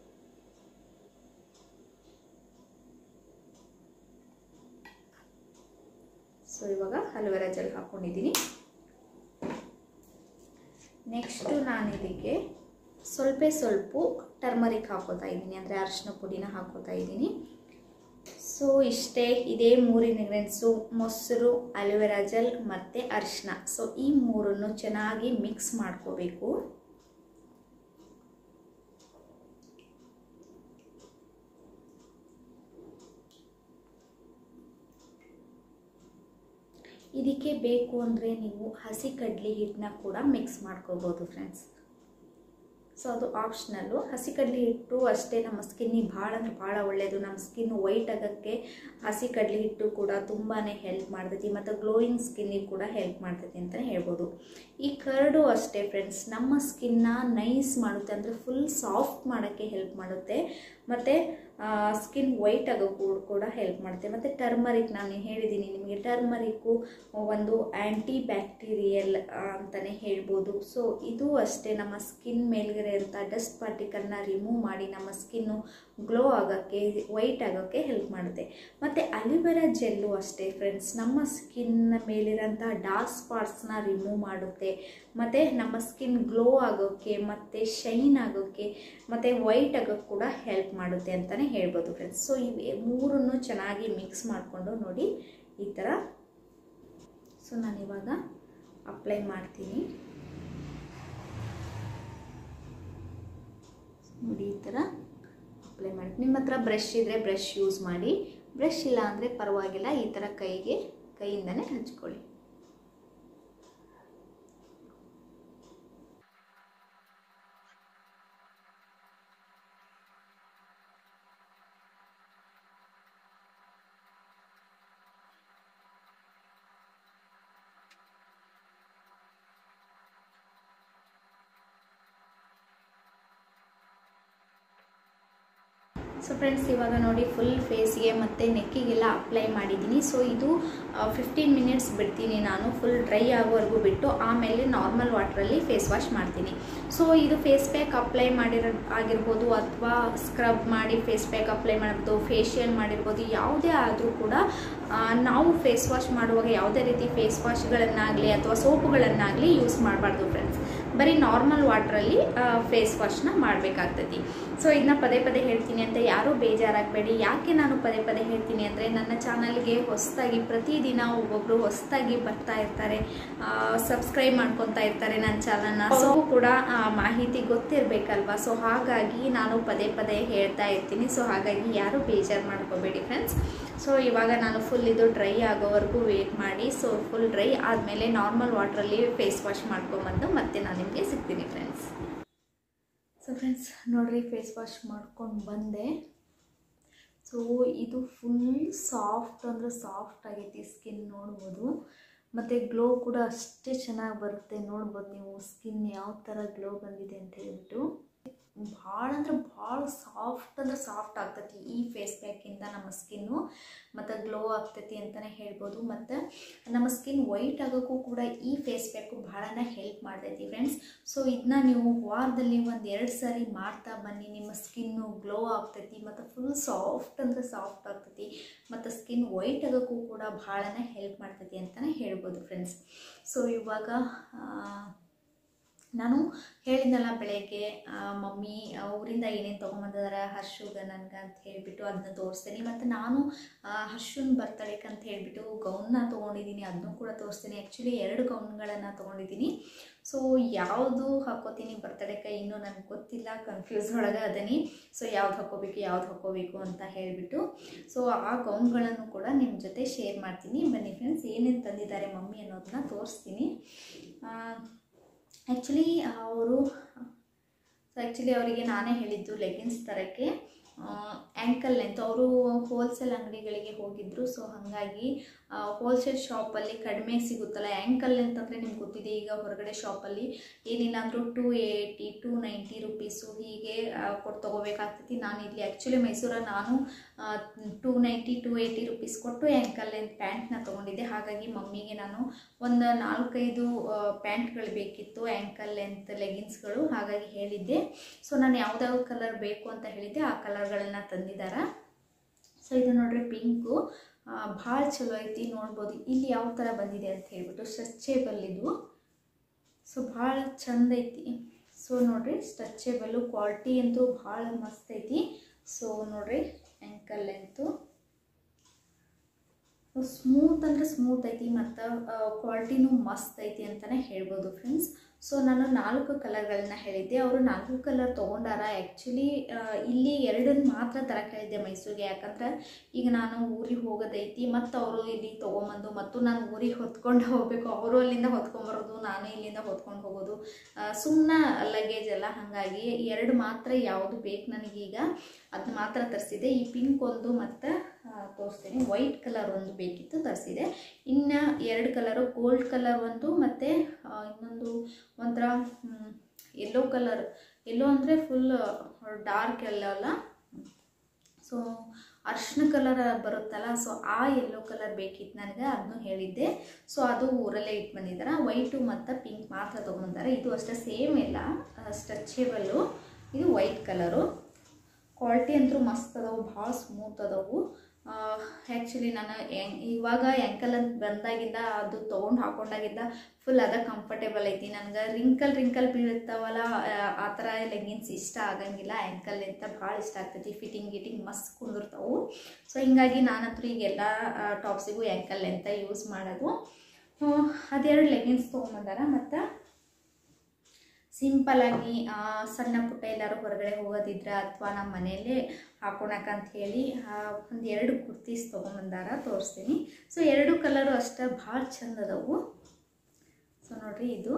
ಸೊ ಇವಾಗ ಅಲೋವೆರಾ ಜೆಲ್ ಹಾಕ್ಕೊಂಡಿದ್ದೀನಿ ನೆಕ್ಸ್ಟು ನಾನು ಇದಕ್ಕೆ ಸ್ವಲ್ಪ ಸ್ವಲ್ಪ ಟರ್ಮರಿಕ್ ಹಾಕೋತಾ ಇದ್ದೀನಿ ಅಂದರೆ ಅರಿಶಿನ ಪುಡಿನ ಹಾಕೋತಾ ಇದ್ದೀನಿ ಸೊ ಇಷ್ಟೇ ಇದೇ ಮೂರು ಇಂಗ್ರೀಡಿಯೆಂಟ್ಸು ಮೊಸರು ಅಲೋವೆರಾ ಜೆಲ್ ಮತ್ತು ಅರಿಶಿನ ಸೊ ಈ ಮೂರನ್ನು ಚೆನ್ನಾಗಿ ಮಿಕ್ಸ್ ಮಾಡ್ಕೋಬೇಕು ಇದಕ್ಕೆ ಬೇಕು ಅಂದರೆ ನೀವು ಹಸಿ ಕಡ್ಲಿ ಹಿಟ್ಟನ್ನ ಕೂಡ ಮಿಕ್ಸ್ ಮಾಡ್ಕೋಬೋದು ಫ್ರೆಂಡ್ಸ್ ಸೊ ಅದು ಆಪ್ಷನಲ್ಲು ಹಸಿ ಕಡ್ಲಿ ಹಿಟ್ಟು ಅಷ್ಟೇ ನಮ್ಮ ಸ್ಕಿನ್ನಿಗೆ ಭಾಳ ಅಂದ್ರೆ ಭಾಳ ಒಳ್ಳೆಯದು ನಮ್ಮ ಸ್ಕಿನ್ ವೈಟ್ ಆಗೋಕ್ಕೆ ಹಸಿ ಕಡ್ಲಿ ಹಿಟ್ಟು ಕೂಡ ತುಂಬಾ ಹೆಲ್ಪ್ ಮಾಡ್ತೈತಿ ಮತ್ತು ಗ್ಲೋಯಿಂಗ್ ಸ್ಕಿನ್ನಿಗೆ ಕೂಡ ಹೆಲ್ಪ್ ಮಾಡ್ತೈತಿ ಅಂತಲೇ ಹೇಳ್ಬೋದು ಈ ಕರ್ಡು ಅಷ್ಟೇ ಫ್ರೆಂಡ್ಸ್ ನಮ್ಮ ಸ್ಕಿನ್ನ ನೈಸ್ ಮಾಡುತ್ತೆ ಅಂದರೆ ಫುಲ್ ಸಾಫ್ಟ್ ಮಾಡೋಕ್ಕೆ ಹೆಲ್ಪ್ ಮಾಡುತ್ತೆ ಮತ್ತು ಸ್ಕಿನ್ ವೈಟ್ ಆಗೋಕ್ಕೂ ಕೂಡ ಹೆಲ್ಪ್ ಮಾಡುತ್ತೆ ಮತ್ತು ಟರ್ಮರಿಕ್ ನಾನು ಹೇಳಿದ್ದೀನಿ ನಿಮಗೆ ಟರ್ಮರಿಕ್ಕು ಒಂದು ಆ್ಯಂಟಿ ಬ್ಯಾಕ್ಟೀರಿಯಲ್ ಅಂತಲೇ ಹೇಳ್ಬೋದು ಸೊ ಇದು ಅಷ್ಟೇ ನಮ್ಮ ಸ್ಕಿನ್ ಮೇಲ್ಗಡೆ ಇರುತ್ತ ಡಸ್ಟ್ ಪಾರ್ಟಿಕಲ್ನ ರಿಮೂವ್ ಮಾಡಿ ನಮ್ಮ ಸ್ಕಿನ್ನು ಗ್ಲೋ ಆಗೋಕ್ಕೆ ವೈಟ್ ಆಗೋಕ್ಕೆ ಹೆಲ್ಪ್ ಮಾಡುತ್ತೆ ಮತ್ತು ಅಲಿವೆರಾ ಜೆಲ್ಲು ಅಷ್ಟೇ ಫ್ರೆಂಡ್ಸ್ ನಮ್ಮ ಸ್ಕಿನ್ನ ಮೇಲಿರೋಂಥ ಡಾರ್ಕ್ ಸ್ಪಾಟ್ಸ್ನ ರಿಮೂವ್ ಮಾಡುತ್ತೆ ಮತ್ತು ನಮ್ಮ ಸ್ಕಿನ್ ಗ್ಲೋ ಆಗೋಕ್ಕೆ ಮತ್ತು ಶೈನ್ ಆಗೋಕ್ಕೆ ಮತ್ತು ವೈಟ್ ಆಗೋಕ್ಕೆ ಕೂಡ ಹೆಲ್ಪ್ ಮಾಡುತ್ತೆ ಅಂತಲೇ ಹೇಳ್ಬೋದು ಫ್ರೆಂಡ್ಸ್ ಸೊ ಇವು ಮೂರನ್ನು ಚೆನ್ನಾಗಿ ಮಿಕ್ಸ್ ಮಾಡಿಕೊಂಡು ನೋಡಿ ಈ ಥರ ಸೊ ನಾನಿವಾಗ ಅಪ್ಲೈ ಮಾಡ್ತೀನಿ ನೋಡಿ ಈ ಥರ ಅಪ್ಲೈ ಮಾಡಿ ನಿಮ್ಮ ಹತ್ರ ಬ್ರಷ್ ಇದ್ದರೆ ಬ್ರಷ್ ಯೂಸ್ ಮಾಡಿ ಬ್ರಷ್ ಇಲ್ಲ ಅಂದರೆ ಪರವಾಗಿಲ್ಲ ಈ ಥರ ಕೈಗೆ ಕೈಯಿಂದನೇ ಹಚ್ಕೊಳ್ಳಿ ಸೊ ಫ್ರೆಂಡ್ಸ್ ಇವಾಗ ನೋಡಿ ಫುಲ್ ಫೇಸ್ಗೆ ಮತ್ತು ನೆಕ್ಕಿಗೆಲ್ಲ ಅಪ್ಲೈ ಮಾಡಿದ್ದೀನಿ ಸೊ ಇದು ಫಿಫ್ಟೀನ್ ಮಿನಿಟ್ಸ್ ಬಿಡ್ತೀನಿ ನಾನು ಫುಲ್ ಡ್ರೈ ಆಗೋವರೆಗೂ ಬಿಟ್ಟು ಆಮೇಲೆ ನಾರ್ಮಲ್ ವಾಟ್ರಲ್ಲಿ ಫೇಸ್ ವಾಶ್ ಮಾಡ್ತೀನಿ ಸೊ ಇದು ಫೇಸ್ ಪ್ಯಾಕ್ ಅಪ್ಲೈ ಮಾಡಿರೋ ಆಗಿರ್ಬೋದು ಅಥವಾ ಸ್ಕ್ರಬ್ ಮಾಡಿ ಫೇಸ್ ಪ್ಯಾಕ್ ಅಪ್ಲೈ ಮಾಡ್ಬೋದು ಫೇಶಿಯಲ್ ಮಾಡಿರ್ಬೋದು ಯಾವುದೇ ಆದರೂ ಕೂಡ ನಾವು ಫೇಸ್ ವಾಶ್ ಮಾಡುವಾಗ ಯಾವುದೇ ರೀತಿ ಫೇಸ್ ವಾಶ್ಗಳನ್ನಾಗಲಿ ಅಥವಾ ಸೋಪುಗಳನ್ನಾಗಲಿ ಯೂಸ್ ಮಾಡಬಾರ್ದು ಫ್ರೆಂಡ್ಸ್ ಬರೀ ನಾರ್ಮಲ್ ವಾಟ್ರಲ್ಲಿ ಫೇಸ್ ವಾಶ್ನ ಮಾಡಬೇಕಾಗ್ತೈತಿ ಸೊ ಇದನ್ನ ಪದೇ ಪದೇ ಹೇಳ್ತೀನಿ ಅಂತ ಯಾರೂ ಬೇಜಾರಾಗಬೇಡಿ ಯಾಕೆ ನಾನು ಪದೇ ಪದೇ ಹೇಳ್ತೀನಿ ಅಂದರೆ ನನ್ನ ಚಾನಲ್ಗೆ ಹೊಸದಾಗಿ ಪ್ರತಿದಿನ ಒಬ್ಬೊಬ್ಬರು ಹೊಸದಾಗಿ ಬರ್ತಾ ಇರ್ತಾರೆ ಸಬ್ಸ್ಕ್ರೈಬ್ ಮಾಡ್ಕೊತಾ ಇರ್ತಾರೆ ನನ್ನ ಚಾನಲ್ನ ಸೊ ಕೂಡ ಮಾಹಿತಿ ಗೊತ್ತಿರಬೇಕಲ್ವಾ ಸೊ ಹಾಗಾಗಿ ನಾನು ಪದೇ ಪದೇ ಹೇಳ್ತಾ ಇರ್ತೀನಿ ಸೊ ಹಾಗಾಗಿ ಯಾರೂ ಬೇಜಾರು ಮಾಡ್ಕೋಬೇಡಿ ಫ್ರೆಂಡ್ಸ್ ಸೊ ಇವಾಗ ನಾನು ಫುಲ್ ಇದು ಡ್ರೈ ಆಗೋವರೆಗೂ ವೇಟ್ ಮಾಡಿ ಸೊ ಫುಲ್ ಡ್ರೈ ಆದಮೇಲೆ ನಾರ್ಮಲ್ ವಾಟ್ರಲ್ಲಿ ಫೇಸ್ ವಾಶ್ ಮಾಡ್ಕೊಂಬಂದು ಮತ್ತೆ ನಾನು ನಿಮಗೆ ಸಿಗ್ತೀನಿ ಫ್ರೆಂಡ್ಸ್ ಸೊ ಫ್ರೆಂಡ್ಸ್ ನೋಡ್ರಿ ಫೇಸ್ ವಾಶ್ ಮಾಡ್ಕೊಂಡು ಬಂದೆ ಸೊ ಇದು ಫುಲ್ ಸಾಫ್ಟ್ ಅಂದರೆ ಸಾಫ್ಟ್ ಆಗೈತಿ ಸ್ಕಿನ್ ನೋಡ್ಬೋದು ಮತ್ತು ಗ್ಲೋ ಕೂಡ ಅಷ್ಟೇ ಚೆನ್ನಾಗಿ ಬರುತ್ತೆ ನೋಡ್ಬೋದು ನೀವು ಸ್ಕಿನ್ ಯಾವ ಥರ ಗ್ಲೋ ಬಂದಿದೆ ಅಂತ ಹೇಳ್ಬಿಟ್ಟು ಭಾಳ ಅಂದ್ರೆ ಭಾಳ ಸಾಫ್ಟ್ ಅಂದ್ರೆ ಸಾಫ್ಟ್ ಆಗ್ತೈತಿ ಈ ಫೇಸ್ ಪ್ಯಾಕಿಂದ ನಮ್ಮ ಸ್ಕಿನ್ನು ಮತ್ತು ಗ್ಲೋ ಆಗ್ತೈತಿ ಅಂತಲೇ ಹೇಳ್ಬೋದು ಮತ್ತು ನಮ್ಮ ಸ್ಕಿನ್ ವೈಟ್ ಆಗೋಕ್ಕೂ ಕೂಡ ಈ ಫೇಸ್ ಪ್ಯಾಕು ಭಾಳನೇ ಹೆಲ್ಪ್ ಮಾಡ್ತೈತಿ ಫ್ರೆಂಡ್ಸ್ ಸೊ ಇದನ್ನ ನೀವು ವಾರದಲ್ಲಿ ಒಂದು ಎರಡು ಸಾರಿ ಮಾಡ್ತಾ ಬನ್ನಿ ನಿಮ್ಮ ಸ್ಕಿನ್ನು ಗ್ಲೋ ಆಗ್ತೈತಿ ಮತ್ತು ಫುಲ್ ಸಾಫ್ಟ್ ಅಂದರೆ ಸಾಫ್ಟ್ ಆಗ್ತೈತಿ ಮತ್ತು ಸ್ಕಿನ್ ವೈಟ್ ಆಗೋಕ್ಕೂ ಕೂಡ ಭಾಳನೇ ಹೆಲ್ಪ್ ಮಾಡ್ತೈತಿ ಅಂತಲೇ ಹೇಳ್ಬೋದು ಫ್ರೆಂಡ್ಸ್ ಸೊ ಇವಾಗ ನಾನು ಹೇಳಿದ್ನಲ್ಲ ಬೆಳಗ್ಗೆ ಮಮ್ಮಿ ಊರಿಂದ ಏನೇನು ತೊಗೊಂಬಂದಿದ್ದಾರೆ ಹರ್ಷುಗ ನನಗೆ ಅಂತ ಹೇಳಿಬಿಟ್ಟು ಅದನ್ನ ತೋರಿಸ್ತೀನಿ ಮತ್ತು ನಾನು ಹರ್ಷುನ್ ಬರ್ತಡೇಗೆ ಅಂತ ಹೇಳಿಬಿಟ್ಟು ಗೌನ್ನ ತೊಗೊಂಡಿದ್ದೀನಿ ಅದನ್ನು ಕೂಡ ತೋರಿಸ್ತೀನಿ ಆ್ಯಕ್ಚುಲಿ ಎರಡು ಗೌನ್ಗಳನ್ನು ತೊಗೊಂಡಿದ್ದೀನಿ ಸೊ ಯಾವುದು ಹಾಕೋತೀನಿ ಬರ್ತಡೇಗೆ ಇನ್ನೂ ನನಗೆ ಗೊತ್ತಿಲ್ಲ ಕನ್ಫ್ಯೂಸ್ ಒಳಗೆ ಅದನಿ ಸೊ ಯಾವ್ದು ಹಾಕೋಬೇಕು ಯಾವ್ದು ಹಾಕೋಬೇಕು ಅಂತ ಹೇಳಿಬಿಟ್ಟು ಸೊ ಆ ಗೌನ್ಗಳನ್ನು ಕೂಡ ನಿಮ್ಮ ಜೊತೆ ಶೇರ್ ಮಾಡ್ತೀನಿ ಬನ್ನಿ ಫ್ರೆಂಡ್ಸ್ ಏನೇನು ತಂದಿದ್ದಾರೆ ಮಮ್ಮಿ ಅನ್ನೋದನ್ನ ತೋರಿಸ್ತೀನಿ ಆ್ಯಕ್ಚುಲಿ ಅವರು ಸೊ ಆ್ಯಕ್ಚುಲಿ ಅವರಿಗೆ ನಾನೇ ಹೇಳಿದ್ದು ಲೆಗಿನ್ಸ್ ತರೋಕ್ಕೆ ಆ್ಯಂಕಲ್ ಲೆಂತ್ ಅವರು ಹೋಲ್ಸೇಲ್ ಅಂಗಡಿಗಳಿಗೆ ಹೋಗಿದ್ದರು ಸೊ ಹಾಗಾಗಿ ಹೋಲ್ಸೇಲ್ ಶಾಪಲ್ಲಿ ಕಡಿಮೆ ಸಿಗುತ್ತಲ್ಲ ಆ್ಯಂಕಲ್ ಲೆಂತ್ ಅಂದರೆ ನಿಮ್ಗೆ ಗೊತ್ತಿದೆ ಈಗ ಹೊರಗಡೆ ಶಾಪಲ್ಲಿ ಏನಿಲ್ಲ ಅಂದರೂ two eighty two ninety rupees ಹೀಗೆ ಕೊಟ್ಟು ತೊಗೋಬೇಕಾಗ್ತೈತಿ ನಾನು ಇಲ್ಲಿ ಆ್ಯಕ್ಚುಲಿ ಮೈಸೂರಲ್ಲಿ ನಾನು two ninety two eighty rupees ಕೊಟ್ಟು ಆ್ಯಂಕಲ್ ಲೆಂತ್ ಪ್ಯಾಂಟ್ನ ತೊಗೊಂಡಿದ್ದೆ ಹಾಗಾಗಿ ಮಮ್ಮಿಗೆ ನಾನು ಒಂದು ನಾಲ್ಕೈದು ಪ್ಯಾಂಟ್ಗಳು ಬೇಕಿತ್ತು ಆ್ಯಂಕಲ್ ಲೆಂತ್ ಲೆಗಿನ್ಸ್ಗಳು ಹಾಗಾಗಿ ಹೇಳಿದ್ದೆ ಸೊ ನಾನು ಯಾವ್ದಾವ ಕಲರ್ ಬೇಕು ಅಂತ ಹೇಳಿದ್ದೆ ಆ ಕಲರ್ಗಳನ್ನು ತಂದಿದ್ದಾರೆ ಸೊ ಇದು ನೋಡ್ರಿ ಪಿಂಕು ಭಾಳ ಚಲೋ ಐತಿ ನೋಡ್ಬೋದು ಇಲ್ಲಿ ಯಾವ ಥರ ಬಂದಿದೆ ಅಂತ ಹೇಳ್ಬಿಟ್ಟು ಸ್ಟ್ರೆಚೇಬಲ್ ಇದು ಸೊ ಭಾಳ ಚಂದ ಐತಿ ಸೊ ಸೊ ನೋಡ್ರಿ ಸ್ಟ್ರೆಚೇಬಲ್ಲು ಕ್ವಾಲಿಟಿ ಅಂತೂ ಭಾಳ ಮಸ್ತ್ ಐತಿ ಸೊ ನೋಡ್ರಿ ಆ್ಯಂಕಲ್ ಲೆಂತು ಸ್ಮೂತ್ ಅಂದರೆ ಸ್ಮೂತ್ ಐತಿ ಮತ್ತು ಕ್ವಾಲಿಟಿನೂ ಮಸ್ತ್ ಐತಿ ಅಂತಲೇ ಹೇಳ್ಬೋದು ಫ್ರೆಂಡ್ಸ್ ಸೊ ನಾನು ನಾಲ್ಕು ಕಲರ್ಗಳನ್ನ ಹೇಳಿದ್ದೆ ಅವರು ನಾಲ್ಕು ಕಲರ್ ತೊಗೊಂಡಾರ ಆ್ಯಕ್ಚುಲಿ ಇಲ್ಲಿ ಎರಡನ್ನು ಮಾತ್ರ ತರಕ್ಕೆ ಹೇಳಿದ್ದೆ ಮೈಸೂರಿಗೆ ಯಾಕಂದ್ರೆ ಈಗ ನಾನು ಊರಿಗೆ ಹೋಗೋದೈತಿ ಮತ್ತು ಅವರು ಇಲ್ಲಿ ತೊಗೊಂಬಂದು ಮತ್ತು ನಾನು ಊರಿಗೆ ಹೊತ್ಕೊಂಡು ಹೋಗಬೇಕು ಅವರು ಅಲ್ಲಿಂದ ಹೊತ್ಕೊಂಬರೋದು ನಾನು ಇಲ್ಲಿಂದ ಹೊತ್ಕೊಂಡು ಹೋಗೋದು ಸುಮ್ಮನೆ ಲಗೇಜ್ ಎಲ್ಲ ಹಾಗಾಗಿ ಎರಡು ಮಾತ್ರ ಯಾವುದು ಬೇಕು ನನಗೀಗ ಅದನ್ನ ಮಾತ್ರ ತರಿಸಿದೆ ಈ ಪಿಂಕ್ ಒಂದು ಮತ್ತು ತೋರಿಸ್ತೀನಿ ವೈಟ್ ಕಲರ್ ಒಂದು ಬೇಕಿತ್ತು ತರಿಸಿದೆ ಇನ್ನು ಎರಡು ಕಲರು ಗೋಲ್ಡ್ ಕಲರ್ ಒಂದು ಮತ್ತು ಇನ್ನೊಂದು ಒಂಥರ ಯೆಲ್ಲೋ ಕಲರ್ ಯೆಲ್ಲೋ ಅಂದರೆ ಫುಲ್ ಡಾರ್ಕ್ ಎಲ್ಲೋ ಅಲ್ಲ ಸೊ ಅರ್ಶಿನ ಕಲರ್ ಬರುತ್ತಲ್ಲ ಸೊ ಆ ಯೆಲ್ಲೋ ಕಲರ್ ಬೇಕಿತ್ತು ನನಗೆ ಅದನ್ನು ಹೇಳಿದ್ದೆ ಸೊ ಅದು ಊರಲ್ಲೇ ಇಟ್ಟು ಬಂದಿದ್ದಾರೆ ವೈಟು ಮತ್ತು ಪಿಂಕ್ ಮಾತ್ರ ತೊಗೊಂಬಂದಾರೆ ಇದು ಅಷ್ಟೇ ಸೇಮ್ ಇಲ್ಲ ಸ್ಟ್ರೆಚೇಬಲ್ಲು ಇದು ವೈಟ್ ಕಲರು ಕ್ವಾಲಿಟಿ ಅಂತೂ ಮಸ್ತ್ ಅದಾವು ಭಾಳ ಸ್ಮೂತ್ ಅದಾವು ಆ್ಯಕ್ಚುಲಿ ನಾನು ಹೆಂಗ್ ಇವಾಗ ಆ್ಯಂಕಲ್ ಅಂತ ಬಂದಾಗಿಂದ ಅದು ತೊಗೊಂಡು ಹಾಕೊಂಡಾಗಿಂದ ಫುಲ್ ಅದ ಕಂಫರ್ಟೇಬಲ್ ಐತಿ ನನಗೆ ರಿಂಕಲ್ ರಿಂಕಲ್ ಬೀಳ್ತಾವಲ್ಲ ಆ ಥರ ಲೆಗಿನ್ಸ್ ಇಷ್ಟ ಆಗಂಗಿಲ್ಲ ಆ್ಯಂಕಲ್ ಅಂತ ಭಾಳ ಇಷ್ಟ ಆಗ್ತೈತಿ ಫಿಟ್ಟಿಂಗ್ ಗಿಟಿಂಗ್ ಮಸ್ತ್ ಕುಂದಿರ್ತಾವು ಸೊ ಹಿಂಗಾಗಿ ನಾನಂತೂ ಈಗ ಎಲ್ಲ ಟಾಪ್ಸಿಗೂ ಆ್ಯಂಕಲ್ ಅಂತ ಯೂಸ್ ಮಾಡೋದು ಅದೆರಡು ಲೆಗಿನ್ಸ್ ತೊಗೊಂಬಂದಾರ ಮತ್ತು ಸಿಂಪಲಾಗಿ ಸಣ್ಣ ಪುಟ್ಟ ಎಲ್ಲರೂ ಹೊರಗಡೆ ಹೋಗೋದಿದ್ರೆ ಅಥವಾ ನಮ್ಮ ಮನೆಯಲ್ಲೇ ಹಾಕೊಳಕಂತ ಹೇಳಿ ಒಂದು ಎರಡು ಕುರ್ತೀಸ್ ತೊಗೊಂಬಂದಾರ ತೋರಿಸ್ತೀನಿ ಸೊ ಎರಡು ಕಲರು ಅಷ್ಟೇ ಭಾಳ ಚಂದ ಅದಾವು ಸೊ ನೋಡ್ರಿ ಇದು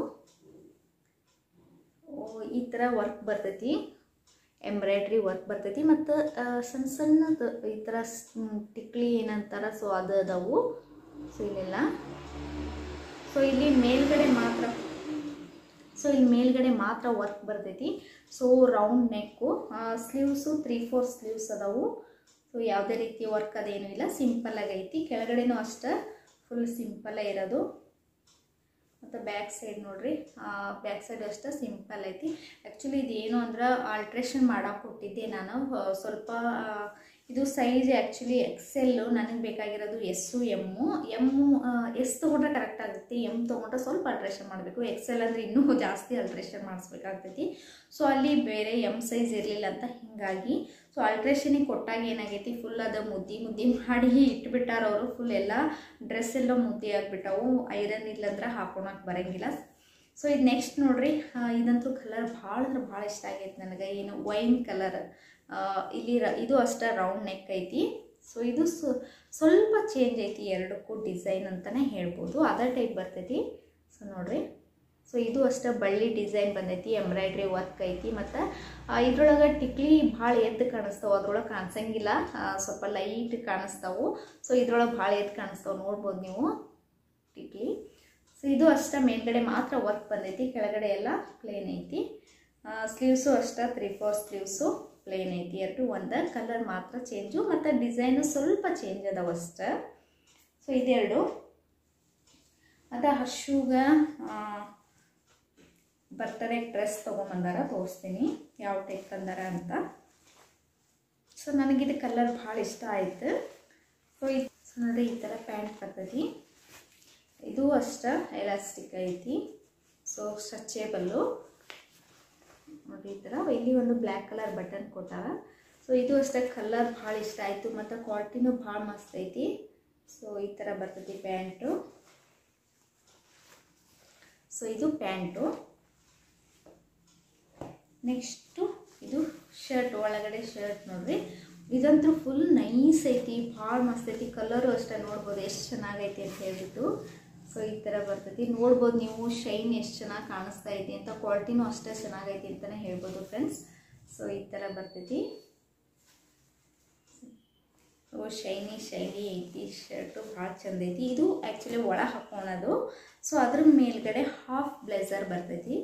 ಈ ಥರ ವರ್ಕ್ ಬರ್ತೈತಿ ಎಂಬ್ರಾಯ್ಡ್ರಿ ವರ್ಕ್ ಬರ್ತೈತಿ ಮತ್ತು ಸಣ್ಣ ಸಣ್ಣದು ಈ ಥರ ಟಿಕ್ಲಿ ಏನಂತಾರ ಸೊ ಅದು ಅದಾವು ಸೊ ಇಲ್ಲೆಲ್ಲ ಸೊ ಇಲ್ಲಿ ಮೇಲ್ಗಡೆ ಮಾತ್ರ ಸೊ ಇಲ್ಲಿ ಮೇಲ್ಗಡೆ ಮಾತ್ರ ವರ್ಕ್ ಬರ್ತೈತಿ so round neck sleeves three four sleeves ಅದಾವು ಸೊ ಯಾವುದೇ ರೀತಿ ವರ್ಕ್ ಅದೇನೂ ಇಲ್ಲ ಸಿಂಪಲ್ಲಾಗಿ ಐತಿ ಕೆಳಗಡೆನೂ ಅಷ್ಟೇ ಫುಲ್ ಸಿಂಪಲ್ಲೇ ಇರೋದು ಮತ್ತು ಬ್ಯಾಕ್ ಸೈಡ್ ನೋಡ್ರಿ ಬ್ಯಾಕ್ ಸೈಡ್ ಅಷ್ಟೇ ಸಿಂಪಲ್ ಐತಿ ಆ್ಯಕ್ಚುಲಿ ಇದೇನು ಅಂದ್ರೆ ಆಲ್ಟ್ರೇಷನ್ ಮಾಡಕ್ಕೆ ಕೊಟ್ಟಿದ್ದೆ ನಾನು ಸ್ವಲ್ಪ ಇದು ಸೈಜ್ ಆ್ಯಕ್ಚುಲಿ ಎಕ್ಸೆಲ್ಲು ನನಗೆ ಬೇಕಾಗಿರೋದು ಎಸ್ಸು ಎಮ್ಮು ಎಮ್ಮು ಎಸ್ ತೊಗೊಂಡ್ರೆ ಕರೆಕ್ಟ್ ಆಗುತ್ತೆ ಎಮ್ ತೊಗೊಂಡ್ರೆ ಸ್ವಲ್ಪ ಅಲ್ಟ್ರೇಷನ್ ಮಾಡಬೇಕು ಎಕ್ಸೆಲ್ ಅಂದರೆ ಇನ್ನೂ ಜಾಸ್ತಿ ಅಲ್ಟ್ರೇಷನ್ ಮಾಡಿಸ್ಬೇಕಾಗ್ತೈತಿ ಸೊ ಅಲ್ಲಿ ಬೇರೆ ಎಮ್ ಸೈಜ್ ಇರಲಿಲ್ಲ ಅಂತ ಹೀಗಾಗಿ ಸೊ ಅಲ್ಟ್ರೇಷನಿಗೆ ಕೊಟ್ಟಾಗ ಏನಾಗೈತಿ ಫುಲ್ ಅದು ಮುದ್ದಿ ಮುದ್ದಿ ಮಾಡಿ ಇಟ್ಬಿಟ್ಟಾರ ಅವರು ಫುಲ್ ಎಲ್ಲ ಡ್ರೆಸ್ ಎಲ್ಲ ಮುದ್ದಿ ಆಗಿಬಿಟ್ಟವು ಐರನ್ ಇಲ್ಲಂದ್ರೆ ಹಾಕೊಳಕ್ಕೆ ಬರೋಂಗಿಲ್ಲ ಸೊ ಇದು ನೆಕ್ಸ್ಟ್ ನೋಡ್ರಿ ಇದಂತೂ ಕಲರ್ ಭಾಳ ಅಂದ್ರೆ ಭಾಳ ಇಷ್ಟ ಆಗೈತೆ ನನಗೆ ಏನು ವೈನ್ ಕಲರ್ ಇಲ್ಲಿ ರ ಇದು ಅಷ್ಟೇ ರೌಂಡ್ ನೆಕ್ ಐತಿ ಸೊ ಇದು ಸ್ವಲ್ಪ ಚೇಂಜ್ ಐತಿ ಎರಡಕ್ಕೂ ಡಿಸೈನ್ ಅಂತಲೇ ಹೇಳ್ಬೋದು ಅದೇ ಟೈಪ್ ಬರ್ತೈತಿ ಸೊ ನೋಡ್ರಿ ಸೊ ಇದು ಅಷ್ಟೇ ಬಳ್ಳಿ ಡಿಸೈನ್ ಬಂದೈತಿ ಎಂಬ್ರಾಯ್ಡ್ರಿ ವರ್ಕ್ ಐತಿ ಮತ್ತು ಇದ್ರೊಳಗೆ ಟಿಕ್ಲಿ ಭಾಳ ಎದ್ದು ಕಾಣಿಸ್ತಾವೆ ಅದ್ರೊಳಗೆ ಕಾಣಿಸಂಗಿಲ್ಲ ಸ್ವಲ್ಪ ಲೈಟ್ ಕಾಣಿಸ್ತಾವು ಸೊ ಇದ್ರೊಳಗೆ ಭಾಳ ಎದ್ದು ಕಾಣಿಸ್ತಾವೆ ನೋಡ್ಬೋದು ನೀವು ಟಿಕ್ಲಿ ಸೊ ಇದು ಅಷ್ಟೇ ಮೇಲ್ಗಡೆ ಮಾತ್ರ ವರ್ಕ್ ಬಂದೈತಿ ಕೆಳಗಡೆ ಎಲ್ಲ ಪ್ಲೇನ್ ಐತಿ ಸ್ಲೀವ್ಸು ಅಷ್ಟೇ ತ್ರೀ ಫೋರ್ ಸ್ಲೀವ್ಸು ಪ್ಲೇನ್ ಐತಿ ಎರಡು ಒಂದು ಕಲರ್ ಮಾತ್ರ ಚೇಂಜು ಮತ್ತು ಡಿಸೈನು ಸ್ವಲ್ಪ ಚೇಂಜ್ ಅದಾವ ಅಷ್ಟೇ ಸೊ ಇದೆರಡು ಮತ್ತು ಹರ್ಷುಗ ಬರ್ತಡೇ ಡ್ರೆಸ್ ತೊಗೊಂಬಂದಾರ ತೋರಿಸ್ತೀನಿ ಯಾವ ಟೈಪ್ ತಂದಾರ ಅಂತ ಸೊ ನನಗಿದು ಕಲರ್ ಭಾಳ ಇಷ್ಟ ಆಯಿತು ಸೊ ಇದು ಸೊ ನೋಡ್ರಿ ಈ ಥರ ಪ್ಯಾಂಟ್ ಬರ್ತೈತಿ ಇದು ಅಷ್ಟೇ ಎಲಾಸ್ಟಿಕ್ ಐತಿ ಸೊ ಸ್ಟ್ರೆಚೇಬಲ್ಲು ನೋಡಿ ಈ ಥರ ಇಲ್ಲಿ ಒಂದು ಬ್ಲ್ಯಾಕ್ ಕಲರ್ ಬಟನ್ ಕೊಟ್ಟಾರ ಸೊ ಇದು ಅಷ್ಟೇ ಕಲರ್ ಭಾಳ ಇಷ್ಟ ಆಯಿತು ಮತ್ತು ಕ್ವಾಲಿಟಿನೂ ಭಾಳ ಮಸ್ತ್ ಐತಿ ಸೊ ಈ ಥರ ಬರ್ತೈತಿ ಪ್ಯಾಂಟು ಸೊ ಇದು ಪ್ಯಾಂಟು ನೆಕ್ಸ್ಟು ಇದು ಶರ್ಟ್ ಒಳಗಡೆ ಶರ್ಟ್ ನೋಡ್ರಿ ಇದಂತೂ ಫುಲ್ ನೈಸ್ ಐತಿ ಭಾಳ ಮಸ್ತ್ ಐತಿ ಕಲರು ಅಷ್ಟೇ ನೋಡ್ಬೋದು ಎಷ್ಟು ಚೆನ್ನಾಗೈತಿ ಅಂತ ಹೇಳ್ಬಿಟ್ಟು ಸೊ ಈ ಥರ ಬರ್ತೈತಿ ನೋಡ್ಬೋದು ನೀವು ಶೈನ್ ಎಷ್ಟು ಚೆನ್ನಾಗಿ ಕಾಣಿಸ್ತಾ ಐತಿ ಅಂತ ಕ್ವಾಲಿಟಿನೂ ಅಷ್ಟೇ ಚೆನ್ನಾಗೈತಿ ಅಂತಲೇ ಹೇಳ್ಬೋದು ಫ್ರೆಂಡ್ಸ್ ಸೊ ಈ ಥರ ಬರ್ತೈತಿ ಸೊ ಶೈನಿ ಶೈನಿ ಐತಿ ಶರ್ಟು ಭಾಳ ಚಂದ ಐತಿ ಇದು ಆ್ಯಕ್ಚುಲಿ ಒಳ ಹಾಕೊಳೋದು ಸೊ ಅದ್ರ ಮೇಲ್ಗಡೆ ಹಾಫ್ ಬ್ಲೇಸರ್ ಬರ್ತೈತಿ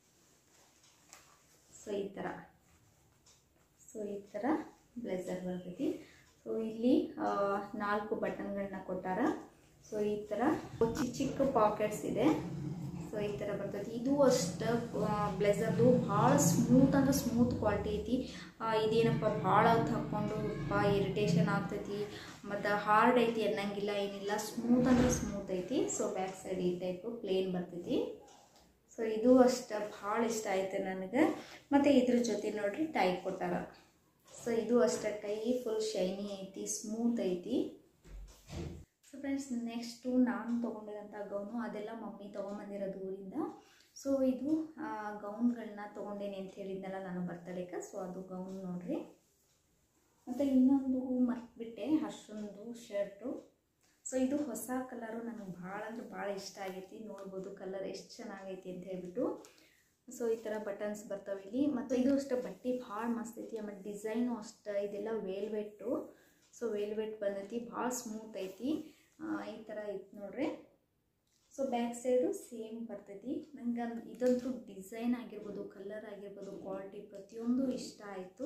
ಸೊ ಈ ಥರ ಸೊ ಈ ಥರ ಬ್ಲೇಸರ್ ಬರ್ತೈತಿ ಸೊ ಇಲ್ಲಿ ನಾಲ್ಕು ಬಟನ್ಗಳನ್ನ ಕೊಟ್ಟಾರ ಸೊ ಈ ಥರ ಚಿಕ್ಕ ಚಿಕ್ಕ ಪಾಕೆಟ್ಸ್ ಇದೆ ಸೊ ಈ ಥರ ಬರ್ತೈತಿ ಇದು ಅಷ್ಟು ಬ್ಲೆಸರ್ದು ಭಾಳ ಸ್ಮೂತ್ ಅಂದ್ರೆ ಸ್ಮೂತ್ ಕ್ವಾಲಿಟಿ ಐತಿ ಇದೇನಪ್ಪ ಭಾಳ ಹೊತ್ತು ಹಾಕ್ಕೊಂಡು ಪಾ ಇರಿಟೇಷನ್ ಆಗ್ತೈತಿ ಮತ್ತು ಹಾರ್ಡ್ ಐತಿ ಅನ್ನಂಗಿಲ್ಲ ಏನಿಲ್ಲ ಸ್ಮೂತ್ ಅಂದ್ರೆ ಸ್ಮೂತ್ ಐತಿ ಸೊ ಬ್ಯಾಕ್ ಸೈಡ್ ಈ ಟೈಪು ಪ್ಲೇನ್ ಬರ್ತೈತಿ ಸೊ ಸೊ ಇದು ಅಷ್ಟು ಭಾಳ ಇಷ್ಟ ಆಯ್ತು ನನಗೆ ಮತ್ತು ಇದ್ರ ಜೊತೆ ನೋಡ್ರಿ ಟೈ ಕೊಟ್ಟಾರ ಸೊ ಇದು ಅಷ್ಟೇ ಟೈ ಫುಲ್ ಶೈನಿ ಐತಿ ಸ್ಮೂತ್ ಐತಿ ಸೊ ಫ್ರೆಂಡ್ಸ್ ನೆಕ್ಸ್ಟು ನಾನು ತೊಗೊಂಡಿರೋಂಥ ಗೌನು ಅದೆಲ್ಲ ಮಮ್ಮಿ ತೊಗೊಂಬಂದಿರೋದು ಊರಿಂದ ಸೊ ಇದು ಗೌನ್ಗಳನ್ನ ತೊಗೊಂಡೇನೆ ಅಂತ ಹೇಳಿದ್ನಲ್ಲ ನಾನು ಬರ್ತಡೇಗೆ ಸೊ ಅದು ಗೌನ್ ನೋಡ್ರಿ ಮತ್ತು ಇನ್ನೊಂದು ಮರ್ತ್ಬಿಟ್ಟೆ ಅಷ್ಟೊಂದು ಶರ್ಟು ಸೊ ಇದು ಹೊಸ ಕಲರು ನನಗೆ ಭಾಳ ಅಂದ್ರೆ ಭಾಳ ಇಷ್ಟ ಆಗೈತಿ ನೋಡ್ಬೋದು ಕಲರ್ ಎಷ್ಟು ಚೆನ್ನಾಗೈತಿ ಅಂತ ಹೇಳ್ಬಿಟ್ಟು ಸೊ ಈ ಥರ ಬಟನ್ಸ್ ಬರ್ತಾವೆ ಇಲ್ಲಿ ಮತ್ತು ಇದು ಅಷ್ಟೇ ಬಟ್ಟೆ ಭಾಳ ಮಸ್ತ್ ಐತಿ ಆಮೇಲೆ ಡಿಸೈನು ಅಷ್ಟೇ ಇದೆಲ್ಲ ವೇಲ್ವೆಟ್ಟು ಸೊ ವೇಲ್ವೆಟ್ ಬಂದೈತಿ ಭಾಳ ಸ್ಮೂತ್ ಐತಿ ಆ, ಈ ಥರ ಐತಿ ನೋಡ್ರಿ ಸೊ ಬ್ಯಾಕ್ ಸೈಡು ಸೇಮ್ ಬರ್ತೈತಿ ನಂಗೆ ಇದಂತೂ ಡಿಸೈನ್ ಆಗಿರ್ಬೋದು ಕಲರ್ ಆಗಿರ್ಬೋದು ಕ್ವಾಲಿಟಿ ಪ್ರತಿಯೊಂದು ಇಷ್ಟ ಆಯಿತು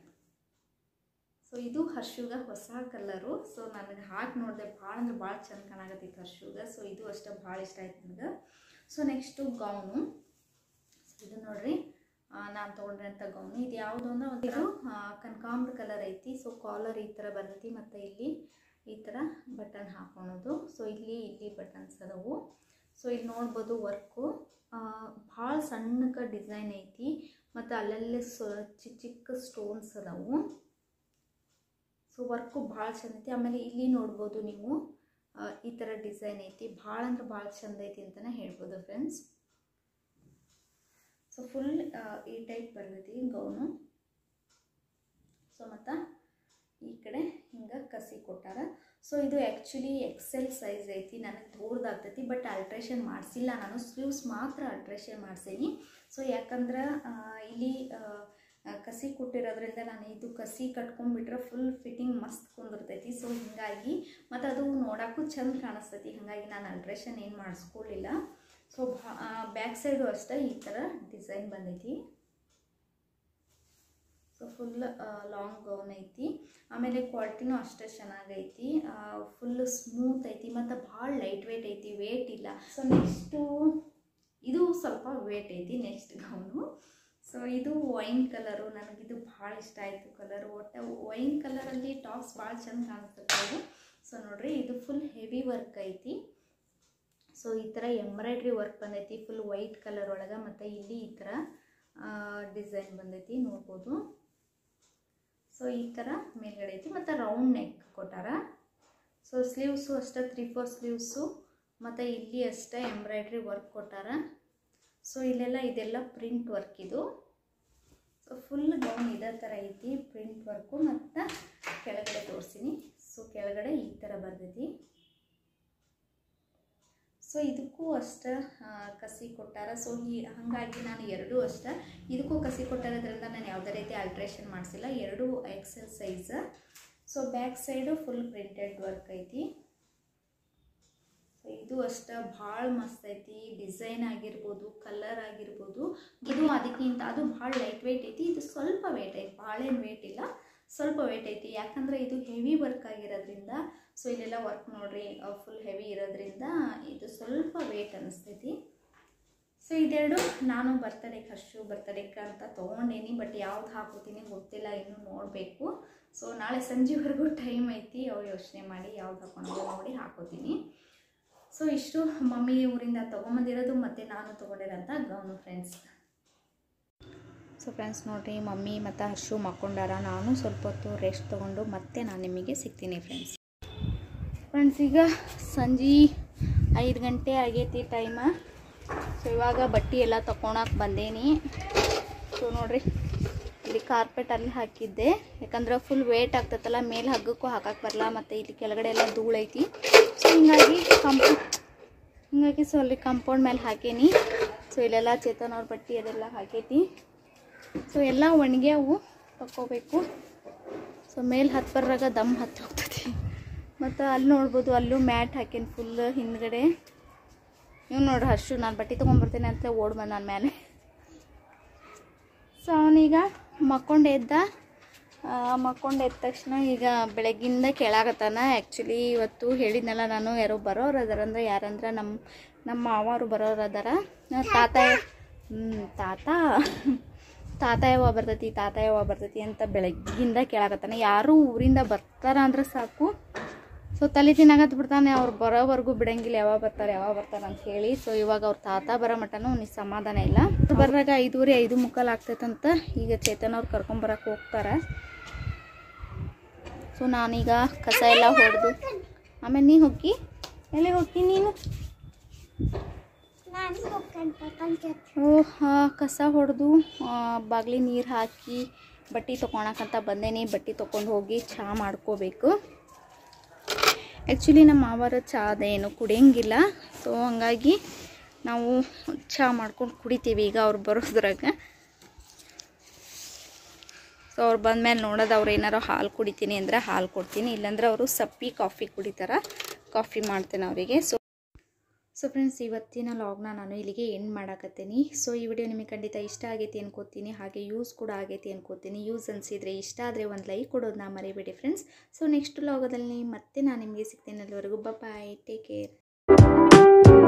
ಸೊ ಇದು ಹರ್ಷುಗ ಹೊಸ ಕಲರು ಸೊ ನನಗೆ ಹಾಕಿ ನೋಡಿದೆ ಭಾಳ ಅಂದ್ರೆ ಭಾಳ ಚಂದ ಕಾಣಾಕತ್ತೈತಿ ಹರ್ಷುಗ ಸೊ ಇದು ಅಷ್ಟೇ ಭಾಳ ಇಷ್ಟ ಆಯ್ತು ನನಗೆ ಸೊ ನೆಕ್ಸ್ಟು ಗೌನು ಸೊ ಇದು ನೋಡ್ರಿ ನಾನು ತೊಗೊಂಡಿರೋಂಥ ಗೌನು ಇದು ಯಾವುದು ಅಂದ್ರೆ ಒಂದು ಇದು ಆ, ಕನಕಾಂಬ್ರ ಕಲರ್ ಐತಿ ಸೊ ಕಾಲರ್ ಈ ಥರ ಬರ್ತೈತಿ ಮತ್ತು ಇಲ್ಲಿ ಈ ಥರ ಬಟನ್ ಹಾಕೊಳೋದು ಸೊ ಇಲ್ಲಿ ಇಲ್ಲಿ ಬಟನ್ಸ್ ಅದಾವು ಸೊ ಇಲ್ಲಿ ನೋಡ್ಬೋದು ವರ್ಕು ಭಾಳ ಸಣ್ಣಕ್ಕೆ ಡಿಸೈನ್ ಐತಿ ಮತ್ತು ಅಲ್ಲಲ್ಲೇ ಸೊ ಚಿಕ್ಕ ಚಿಕ್ಕ ಸ್ಟೋನ್ಸ್ ಅದಾವು ಸೊ ವರ್ಕು ಭಾಳ ಚಂದ ಐತಿ ಆಮೇಲೆ ಇಲ್ಲಿ ನೋಡ್ಬೋದು ನೀವು ಆ, ಈ ಥರ ಡಿಸೈನ್ ಐತಿ ಭಾಳ ಅಂದ್ರೆ ಭಾಳ ಚಂದ ಐತಿ ಅಂತಲೇ ಹೇಳ್ಬೋದು ಫ್ರೆಂಡ್ಸ್ ಸೊ ಫುಲ್ ಈ ಟೈಪ್ ಬರ್ತೈತಿ ಗೌನು ಸೊ ಮತ್ತು ಈ ಕಡೆ ಹಿಂಗೆ ಕಸಿ ಕೊಟ್ಟಾರ ಸೊ ಇದು ಆ್ಯಕ್ಚುಲಿ ಎಕ್ಸೆಲ್ ಸೈಜ್ ಐತಿ ನನಗೆ ದೊಡ್ಡದಾಗ್ತೈತಿ ಬಟ್ ಅಲ್ಟ್ರೇಷನ್ ಮಾಡಿಸಿಲ್ಲ ನಾನು ಸ್ಲೀವ್ಸ್ ಮಾತ್ರ ಅಲ್ಟ್ರೇಷನ್ ಮಾಡ್ಸೀನಿ ಸೊ ಯಾಕಂದ್ರೆ ಆ, ಇಲ್ಲಿ ಆ, ಆ, ಕಸಿ ಕೊಟ್ಟಿರೋದ್ರಿಂದ ನಾನು ಇದು ಕಸಿ ಕಟ್ಕೊಂಡ್ಬಿಟ್ರೆ ಫುಲ್ ಫಿಟ್ಟಿಂಗ್ ಮಸ್ತ್ ಕುಂದಿರ್ತೈತಿ ಸೊ ಹಿಂಗಾಗಿ ಮತ್ತು ಅದು ನೋಡೋಕ್ಕೂ ಚಂದ ಕಾಣಿಸ್ತೈತಿ ಹಾಗಾಗಿ ನಾನು ಅಲ್ಟ್ರೇಷನ್ ಏನು ಮಾಡಿಸ್ಕೊಳ್ಳಿಲ್ಲ ಸೊ ಬ್ಯಾಕ್ ಸೈಡು ಅಷ್ಟೇ ಈ ಥರ ಡಿಸೈನ್ ಬಂದೈತಿ ಸೊ ಫುಲ್ ಲಾಂಗ್ ಗೌನ್ ಐತಿ ಆಮೇಲೆ ಕ್ವಾಲಿಟಿನೂ ಅಷ್ಟೇ ಚೆನ್ನಾಗೈತಿ ಫುಲ್ ಸ್ಮೂತ್ ಐತಿ ಮತ್ತು ಭಾಳ ಲೈಟ್ ವೇಟ್ ಐತಿ ವೇಟ್ ಇಲ್ಲ ಸೊ ನೆಕ್ಸ್ಟು ಇದು ಸ್ವಲ್ಪ ವೇಟ್ ಐತಿ ನೆಕ್ಸ್ಟ್ ಗೌನು ಸೊ ಇದು ವೈನ್ ಕಲರು ನನಗಿದು ಭಾಳ ಇಷ್ಟ ಆಯಿತು ಕಲರ್ ಒಟ್ಟು ವೈನ್ ಕಲರಲ್ಲಿ ಟಾಪ್ಸ್ ಭಾಳ ಚಂದ ಕಾಣಿಸ್ತದೆ ಸೊ ನೋಡ್ರಿ ಇದು ಫುಲ್ ಹೆವಿ ವರ್ಕ್ ಐತಿ ಸೊ ಈ ಥರ ಎಂಬ್ರಾಯ್ಡ್ರಿ ವರ್ಕ್ ಬಂದೈತಿ ಫುಲ್ ವೈಟ್ ಕಲರ್ ಒಳಗೆ ಮತ್ತು ಇಲ್ಲಿ ಈ ಥರ ಡಿಸೈನ್ ಬಂದೈತಿ ನೋಡ್ಬೋದು ಸೊ ಈ ಥರ ಮೇಲ್ಗಡೆ ಐತಿ ಮತ್ತು ರೌಂಡ್ ನೆಕ್ ಕೊಟ್ಟಾರ ಸೊ ಸ್ಲೀವ್ಸು ಅಷ್ಟೇ ತ್ರೀ ಫೋರ್ ಸ್ಲೀವ್ಸು ಮತ್ತು ಇಲ್ಲಿ ಅಷ್ಟೇ ಎಂಬ್ರಾಯ್ಡ್ರಿ ವರ್ಕ್ ಕೊಟ್ಟಾರ ಸೊ ಇಲ್ಲೆಲ್ಲ ಇದೆಲ್ಲ ಪ್ರಿಂಟ್ ವರ್ಕ್ ಇದು ಸೊ ಫುಲ್ ಗೌನ್ ಇದೇ ಥರ ಐತಿ ಪ್ರಿಂಟ್ ವರ್ಕು ಮತ್ತು ಕೆಳಗಡೆ ತೋರಿಸ್ತೀನಿ ಸೊ ಕೆಳಗಡೆ ಈ ಥರ ಬರ್ತೈತಿ ಸೊ ಇದಕ್ಕೂ ಅಷ್ಟೇ ಕಸಿ ಕೊಟ್ಟಾರ ಸೊ ಈ ಹಾಗಾಗಿ ನಾನು ಎರಡೂ ಅಷ್ಟೇ ಇದಕ್ಕೂ ಕಸಿ ಕೊಟ್ಟಿರೋದ್ರಿಂದ ನಾನು ಯಾವುದೇ ರೀತಿ ಅಲ್ಟ್ರೇಷನ್ ಮಾಡಿಸಿಲ್ಲ ಎರಡೂ XL size so back side full printed work ಐತಿ ಸೊ ಇದು ಅಷ್ಟೇ ಭಾಳ ಮಸ್ತ್ ಐತಿ ಡಿಸೈನ್ ಆಗಿರ್ಬೋದು ಕಲರ್ ಆಗಿರ್ಬೋದು ಇದು ಅದಕ್ಕಿಂತ ಅದು ಭಾಳ ಲೈಟ್ ವೆಯ್ಟ್ ಐತಿ ಇದು ಸ್ವಲ್ಪ ವೆಯ್ಟ್ ಐತಿ ಭಾಳ ಏನು ವೆಯ್ಟ್ ಇಲ್ಲ ಸ್ವಲ್ಪ ವೆಯ್ಟ್ ಐತಿ ಯಾಕಂದರೆ ಇದು ಹೆವಿ ವರ್ಕ್ ಆಗಿರೋದ್ರಿಂದ ಸೊ ಇಲ್ಲೆಲ್ಲ ವರ್ಕ್ ನೋಡ್ರಿ ಫುಲ್ ಹೆವಿ ಇರೋದ್ರಿಂದ ಇದು ಸ್ವಲ್ಪ ವೆಯ್ಟ್ ಅನ್ನಿಸ್ತೈತಿ ಸೊ ಇದೆರಡು ನಾನು ಬರ್ತಡೇಗೆ ಹರ್ಷು ಬರ್ತಡೇಗೆ ಅಂತ ತೊಗೊಂಡೇನಿ ಬಟ್ ಯಾವ್ದು ಹಾಕೋತೀನಿ ಗೊತ್ತಿಲ್ಲ ಇನ್ನೂ ನೋಡಬೇಕು ಸೊ ನಾಳೆ ಸಂಜೆವರೆಗೂ ಟೈಮ್ ಐತಿ ಅವ್ರು ಯೋಚನೆ ಮಾಡಿ ಯಾವ್ದು ಹಾಕೊಂಡು ನೋಡಿ ಹಾಕೋತೀನಿ ಸೊ ಇಷ್ಟು ಮಮ್ಮಿ ಊರಿಂದ ತೊಗೊಂಬಂದಿರೋದು ಮತ್ತು ನಾನು ತೊಗೊಂಡಿರೋಂಥ ಗೌನು ಫ್ರೆಂಡ್ಸ್ ಸೊ ಫ್ರೆಂಡ್ಸ್ ನೋಡಿರಿ ಮಮ್ಮಿ ಮತ್ತು ಹರ್ಷು ಮಕ್ಕೊಂಡಾರ ನಾನು ಸ್ವಲ್ಪ ಹೊತ್ತು ರೆಸ್ಟ್ ತೊಗೊಂಡು ಮತ್ತೆ ನಾನು ನಿಮಗೆ ಸಿಗ್ತೀನಿ ಫ್ರೆಂಡ್ಸ್ ಫ್ರೆಂಡ್ಸ್ ಈಗ ಸಂಜೆ ಐದು ಗಂಟೆ ಆಗೈತಿ ಟೈಮ ಸೊ ಇವಾಗ ಬಟ್ಟೆ ಎಲ್ಲ ತಗೊಳಕ್ಕೆ ಬಂದೇನಿ ಸೊ ನೋಡ್ರಿ ಇಲ್ಲಿ ಕಾರ್ಪೆಟ್ ಅಲ್ಲಿ ಹಾಕಿದ್ದೆ ಯಾಕಂದ್ರೆ ಫುಲ್ ವೇಟ್ ಆಗ್ತೈತಲ್ಲ ಮೇಲೆ ಹಗ್ಗಕ್ಕೂ ಹಾಕಕ್ಕೆ ಬರಲ್ಲ ಮತ್ತು ಇಲ್ಲಿ ಕೆಳಗಡೆ ಎಲ್ಲ ಧೂಳು ಐತಿ ಸೊ ಹಿಂಗಾಗಿ ಕಂಪೌ ಹಿಂಗಾಗಿ ಸೊ ಅಲ್ಲಿ ಕಾಂಪೌಂಡ್ ಮೇಲೆ ಹಾಕೇನಿ ಸೊ ಇಲ್ಲೆಲ್ಲ ಚೇತನ್ ಅವ್ರ ಬಟ್ಟೆ ಅದೆಲ್ಲ ಹಾಕೈತಿ ಸೊ ಎಲ್ಲ ಒಣಗ್ಯಾವು ತಕ್ಕೋಬೇಕು ಸೊ ಮೇಲೆ ಹತ್ತು ಬರ್ರಾಗ ದಮ್ ಹತ್ತಿ ಹೋಗ್ತೈತಿ ಮತ್ತು ಅಲ್ಲಿ ನೋಡ್ಬೋದು ಅಲ್ಲೂ ಮ್ಯಾಟ್ ಹಾಕೇನಿ ಫುಲ್ ಹಿಂದ್ಗಡೆ ಇವ್ ನೋಡ್ರಿ ಹರ್ಷು ನಾನು ಬಟ್ಟೆ ತೊಗೊಂಬರ್ತೇನೆ ಅಂತ ಓಡ್ ಬಂದ ನನ್ನ ಮೇಲೆ ಸೊ ಅವನೀಗ ಮಕ್ಕೊಂಡು ಎದ್ದ ಆ, ಮಕ್ಕೊಂಡು ಎದ್ದ ತಕ್ಷಣ ಈಗ ಬೆಳಗ್ಗಿಂದ ಕೇಳಾಕತ್ತಾನ ಆ್ಯಕ್ಚುಲಿ ಇವತ್ತು ಹೇಳಿದ್ನಲ್ಲ ನಾನು ಯಾರೋ ಬರೋರು ಅದಾರ ಅಂದ್ರೆ ಯಾರಂದ್ರೆ ನಮ್ಮ ನಮ್ಮ ಮಾವರು ಬರೋರು ಅದಾರ ಆ, ತಾತ ಹ್ಞೂ ತಾತ ತಾತ ಯಾವಾಗ ಬರ್ತೈತಿ ತಾತ ಯಾವಾಗ ಬರ್ತೈತಿ ಅಂತ ಬೆಳಗ್ಗಿಂದ ಕೇಳಾಕತ್ತಾನ ಯಾರು ಊರಿಂದ ಬರ್ತಾರ ಅಂದ್ರೆ ಸಾಕು ಸೊ ತಲೆ ತಿನ್ನಾಗತ್ ಬಿಡ್ತಾನೆ ಅವ್ರು ಬರೋವರೆಗೂ ಬಿಡಂಗಿಲ್ಲ ಯಾವಾಗ ಬರ್ತಾರೆ ಯಾವಾಗ ಬರ್ತಾರೆ ಅಂತ ಹೇಳಿ ಸೊ ಇವಾಗ ಅವ್ರ ತಾತ ಬರೋ ಮಟನೂ ಅವ್ನಿಗೆ ಸಮಾಧಾನ ಇಲ್ಲ ಅವ್ರು ಬರೋವಾಗ ಐದೂವರೆ ಐದು ಮುಕ್ಕಾಲು ಆಗ್ತೈತಂತ ಈಗ ಚೇತನ್ ಅವ್ರು ಕರ್ಕೊಂಬರಕ್ಕೆ ಹೋಗ್ತಾರೆ ಸೊ ನಾನೀಗ ಕಸ ಎಲ್ಲ ಹೊಡೆದು ಆಮೇಲೆ ನೀ ಹೋಗಿ ಎಲ್ಲಿ ಹೋಗಿ ನೀನು ಓ ಹಾ ಕಸ ಹೊಡೆದು ಬಾಗಿಲಿ ನೀರು ಹಾಕಿ ಬಟ್ಟೆ ತೊಗೊಳಕಂತ ಬಂದೇನಿ ಬಟ್ಟೆ ತೊಗೊಂಡು ಹೋಗಿ ಚಹಾ ಮಾಡ್ಕೋಬೇಕು ಆ್ಯಕ್ಚುಲಿ ನಮ್ಮ ಮಾವರ ಚಹಾ ಅದೇನು ಕುಡಿಯಂಗಿಲ್ಲ ಸೊ ಹಂಗಾಗಿ ನಾವು ಚಹಾ ಮಾಡ್ಕೊಂಡು ಕುಡಿತೀವಿ ಈಗ ಅವ್ರು ಬರೋದ್ರಾಗ ಸೊ ಅವ್ರು ಬಂದಮೇಲೆ ನೋಡೋದು ಅವ್ರು ಏನಾರು ಹಾಲು ಕುಡಿತೀನಿ ಅಂದರೆ ಹಾಲು ಕೊಡ್ತೀನಿ ಇಲ್ಲಾಂದ್ರೆ ಅವರು ಸಪ್ಪಿ ಕಾಫಿ ಕುಡಿತಾರೆ ಕಾಫಿ ಮಾಡ್ತೇನೆ ಅವರಿಗೆ ಸೊ ಸೊ ಫ್ರೆಂಡ್ಸ್ ಇವತ್ತಿನ ಲಾಗ್ನ ನಾನು ಇಲ್ಲಿಗೆ ಎಂಡ್ ಮಾಡಾಕತ್ತೀನಿ ಸೊ ಈ ವಿಡಿಯೋ ನಿಮಗೆ ಖಂಡಿತ ಇಷ್ಟ ಆಗೈತಿ ಅನ್ಕೋತೀನಿ ಹಾಗೆ ಯೂಸ್ ಕೂಡ ಆಗೈತಿ ಅನ್ಕೋತೀನಿ ಯೂಸ್ ಅನಿಸಿದರೆ ಇಷ್ಟ ಆದರೆ ಒಂದು ಲೈಕ್ ಕೊಡೋದನ್ನ ಮರಿಬೇಡಿ ಫ್ರೆಂಡ್ಸ್ ಸೊ ನೆಕ್ಸ್ಟ್ ಲಾಗದಲ್ಲಿ ಮತ್ತೆ ನಾನು ನಿಮಗೆ ಸಿಗ್ತೇನೆ ಅಲ್ಲಿವರೆಗೂ ಬಾಯ್ ಟೇಕ್ ಕೇರ್